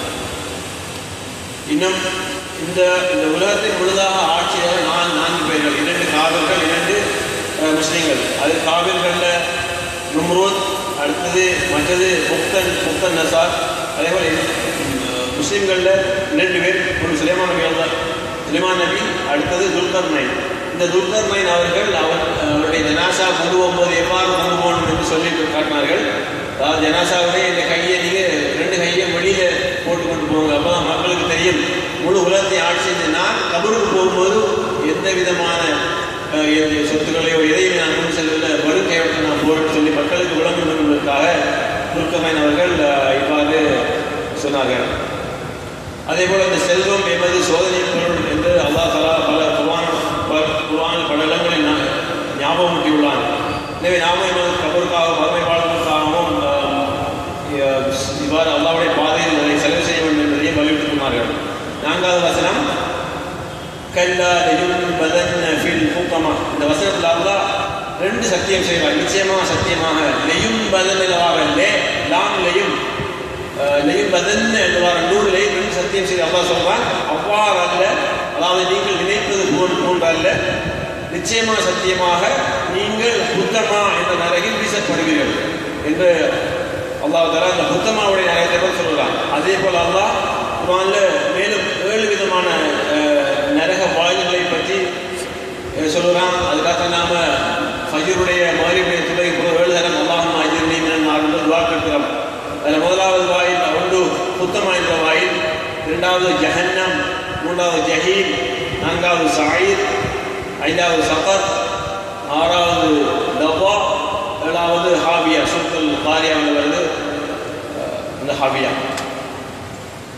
B: இன்னும் இந்த இந்த உலகத்தின் முழுதாக ஆட்சியாக நான் நான்கு பேர்கள் இரண்டு காவல்கள் இரண்டு அஹ், முஸ்லீம்கள் அது காவல்களில் நும்ரோத் அடுத்தது மற்றது புக்தன் புக்தன் நசார் அதே போல் முஸ்லீம்களில் இரண்டு பேர் ஒரு சுலைமான் நபி தான் சுலைமான் நபி அடுத்தது துல்கர் நைன் இந்த துல்கர் நைன் அவர்கள் அவர் அவருடைய ஜனாசா கொண்டு போகும்போது எவ்வாறு கொண்டு போகணும் என்று சொல்லி காட்டினார்கள் அதாவது ஜனாசாவுடைய இந்த கையை நீங்கள் ரெண்டு கையை வெளியில போட்டு கொண்டு போங்க அப்பதான் மக்களுக்கு தெரியும் முழு உலகத்தை ஆட்சி செஞ்ச நான் கபருக்கு போகும்போது எந்த விதமான அஹ், எந்த சொத்துக்களையோ எதையும் நான் கொண்டு செல்வதில்லை வரும் கைவிட்டு நான் போறேன்னு சொல்லி மக்களுக்கு விளங்கும் என்பதற்காக துர்க்கமைன் அவர்கள் அஹ், இவ்வாறு சொன்னார்கள் அதே போல இந்த செல்வம் எமது சோதனை பொருள் என்று அல்லாஹ் தலா பல குர்ஆன் ப- குர்ஆனில் பல இடங்களில் ஞா- ஞாபகமூட்டியுள்ளான் எனவே நாம எமது கபருக்காக வறுமை வாழ்வதற்காகவும் ஆஹ், இவ்வாறு அல்லாஹ்வுடைய பாதையில் அதை செலவு செய்ய வேண்டும் என்பதையும் வலியுறுத்தி சொன்னார்கள் நான்காவது வசனம் கல்லா லெயும்பதன்ன ஃபில் ஹுக்கமா இந்த வசனத்தில் அல்லாஹ் ரெண்டு சத்தியம் செய்வார் நிச்சயமாக சத்தியமாக லெயும் பதனிலவாக லே லாம் லெயும் லெயும் பதன் என்றவாறு நூலில் ரெண்டு சத்தியம் செய்து அல்லாஹ் சொல்றான் அவ்வாறு அல்ல அதாவது நீங்கள் நினைப்பது போல் போன்ற அல்ல நிச்சயமாக சத்தியமாக நீங்கள் புத்தமா என்ற நரகில் வீசப்படுவீர்கள் என்று அல்லாஹ் தலா அந்த புத்தமாவுடைய நரகத்தை பற்றி சொல்கிறான் அதே போல் அல்லாஹ் குர்ஆன்ல மேலும் ஏழு விதமான அஹ், நரக வாயில்களை பற்றி அஹ், சொல்கிறான் அதுக்காக நாம ஃபஜருடைய மகரிபுடைய துறை ஏழு தரம் அல்லாஹ் அஜிர்னி மினன் நார் என்று துவா கேட்கிறோம் அதில் முதலாவது வாயில் ஒன்று புத்தமா என்ற வாயில் இரண்டாவது ஜஹன்னம் மூன்றாவது ஜஹீம் நான்காவது சாயிர் ஐந்தாவது சஃபர் ஆறாவது தவா ஏழாவது ஹாபியா சுத்தல் பாரியாவில் வருது அஹ், இந்த ஹாபியா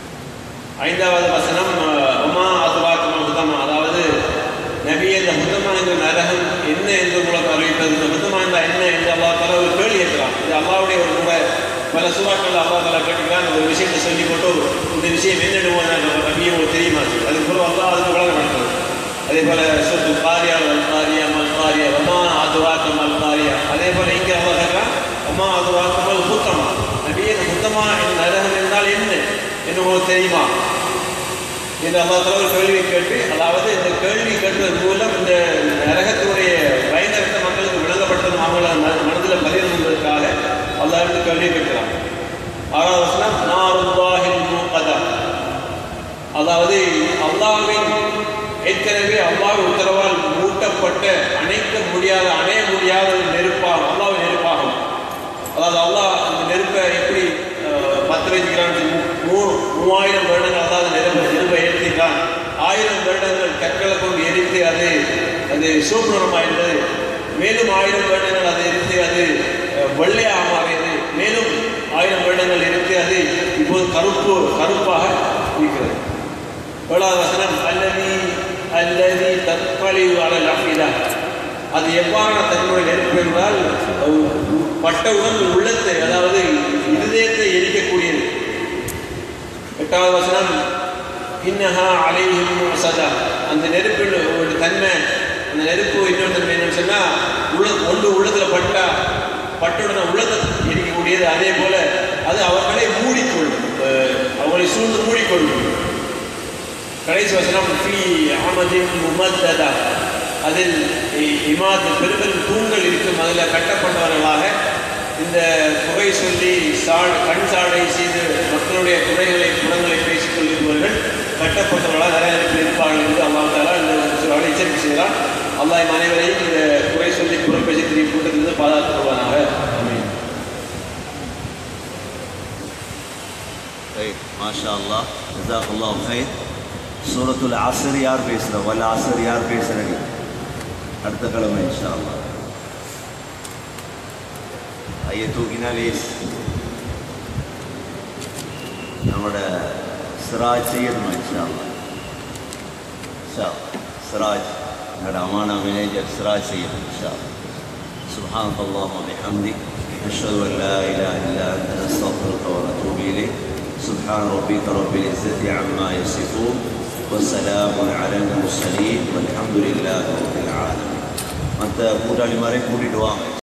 B: ஐந்தாவது வசனம் அஹ், உமா அதுவாக்கு புத்தமா அதாவது நபி இந்த புத்தமா நரகம் என்ன என்று உங்களுக்கு அறிவித்தது இந்த புத்தமா இருந்தா என்ன என்று அல்லா தலா ஒரு கேள்வி கேட்கிறான் இது அல்லாவுடைய ஒரு முறை பல சுறாக்கள் அல்லா தலா கேட்டுக்கிறான் ஒரு விஷயத்தை சொல்லி போட்டு இந்த விஷயம் என்னென்னு நபியும் உங்களுக்கு தெரியுமா அது போல அல்லா அதுக்கு உலகம் நடக்குது அதே போல சொத்து காரியா மல் காரியா மல் காரியா அம்மா அதுவாக்க மல் காரியா அதே போல இங்கே அல்லா கேட்கிறான் அம்மா அதுவாக்க மல் புத்தமா நபியே இந்த புத்தமா நரகம் என்றால் என்ன என்று உங்களுக்கு தெரியுமா என்று அல்லா தலா ஒரு கேள்வி கேட்டு அதாவது இந்த கேள்வி கேட்டதன் மூலம் இந்த நரகத்தினுடைய பயங்கரத்த மக்களுக்கு விளங்கப்பட்டது அவங்கள ம- மனதில் பதிர்ந்ததற்காக அல்லாஹ் இருந்து கேள்வி கேட்கிறான் ஆறாவது வசனம் நாருல்லாஹில் மூகதா அதாவது அல்லாஹ்வின் ஏற்கனவே அல்லாஹ் உத்தரவால் மூட்டப்பட்ட அணைக்க முடியாத அணைய முடியாத ஒரு நெருப்பாகும் அல்லாஹ் நெருப்பாகும் அதாவது அல்லாஹ் அந்த நெருப்பை எப்படி அஹ், பத்த வைக்கிறான் மூ மூவாயிரம் வருடங்கள் அதாவது நெருப்பை நெருப்பை ஏற்றிக்கிறான் ஆயிரம் வருடங்கள் கற்களை கொண்டு எரித்து அது அது சூப்பரமாயிருந்தது மேலும் ஆயிரம் வருடங்கள் அதை எரித்து அது அஹ், வெள்ளையாக மாறியது மேலும் ஆயிரம் வருடங்கள் எரித்து அது இப்போது கருப்பு கருப்பாக இருக்கிறது ஏழாவது வசனம் அல்லதி அல்லதி தற்கொலை அலல் அஃபிதா அது எவ்வாறான தன்னுடைய நெருப்பு என்றால் அஹ், பட்டவுடன் உள்ளத்தை அதாவது இருதயத்தை எரிக்கக்கூடியது எட்டாவது வசனம் இன்னஹா அலைஹிம் சதா அந்த நெருப்பின் ஒரு தன்மை அந்த நெருப்பு இன்னொரு தன்மை என்னன்னு சொன்னா உள்ள ஒன்று உள்ளத்துல பட்டா பட்டுடனே உள்ளத்தை எரிக்கக்கூடியது அதே போல அது அவர்களை மூடிக்கொள்ளும் அஹ், அவர்களை சூழ்ந்து மூடிக்கொள்ளும் கடைசி வசனம் ஃபி ஆமதின் முமத்ததா அதில் இ- இமாத் பெரும்பெரும் தூண்கள் இருக்கும் அதில் கட்டப்பட்டவர்களாக இந்த புகை சொல்லி சாடு கண் சாடை செய்து மக்களுடைய குறைகளை குணங்களை பேசிக் கொள்கிறவர்கள் கட்டப்பட்டவர்களாக நிறைய இடத்தில் இருப்பார்கள் என்று அல்லாஹ் தாலா இந்த சூறாவை எச்சரிக்கை செய்கிறார் அல்லாஹ் இம் அனைவரையும் இந்த குறை சொல்லி புறம் பேசி திரிய கூட்டத்திலிருந்து பாதுகாத்து கொள்வானாக ஆமீன்
A: طيب ما شاء الله جزاك الله خير சூரத்துல் அசர் யார் பேசுகிற வல்ல அசர் யார் பேசுகிறடி அடுத்த கிழமை இன்ஷா அல்லாஹ் ஐயை தூக்கினா லேஸ் நம்மளோட சிராஜ் செய்யணுமா இன்ஷா அல்லாஹ் இன்ஷா அல்லாஹ். சிராஜ் என்னோட அமான மேனேஜர் சிராஜ் செய்யணும் இன்ஷா அல்லாஹ். سبحانك اللهم وبحمدك نشهد ان لا اله الا انت نستغفرك ونتوب اليك سبحان ربك رب العزه عما يصفون وسلام على المرسلين والحمد لله رب العالمين மற்ற கூட்டாளி மாதிரி கூட்டிட்டு வாங்க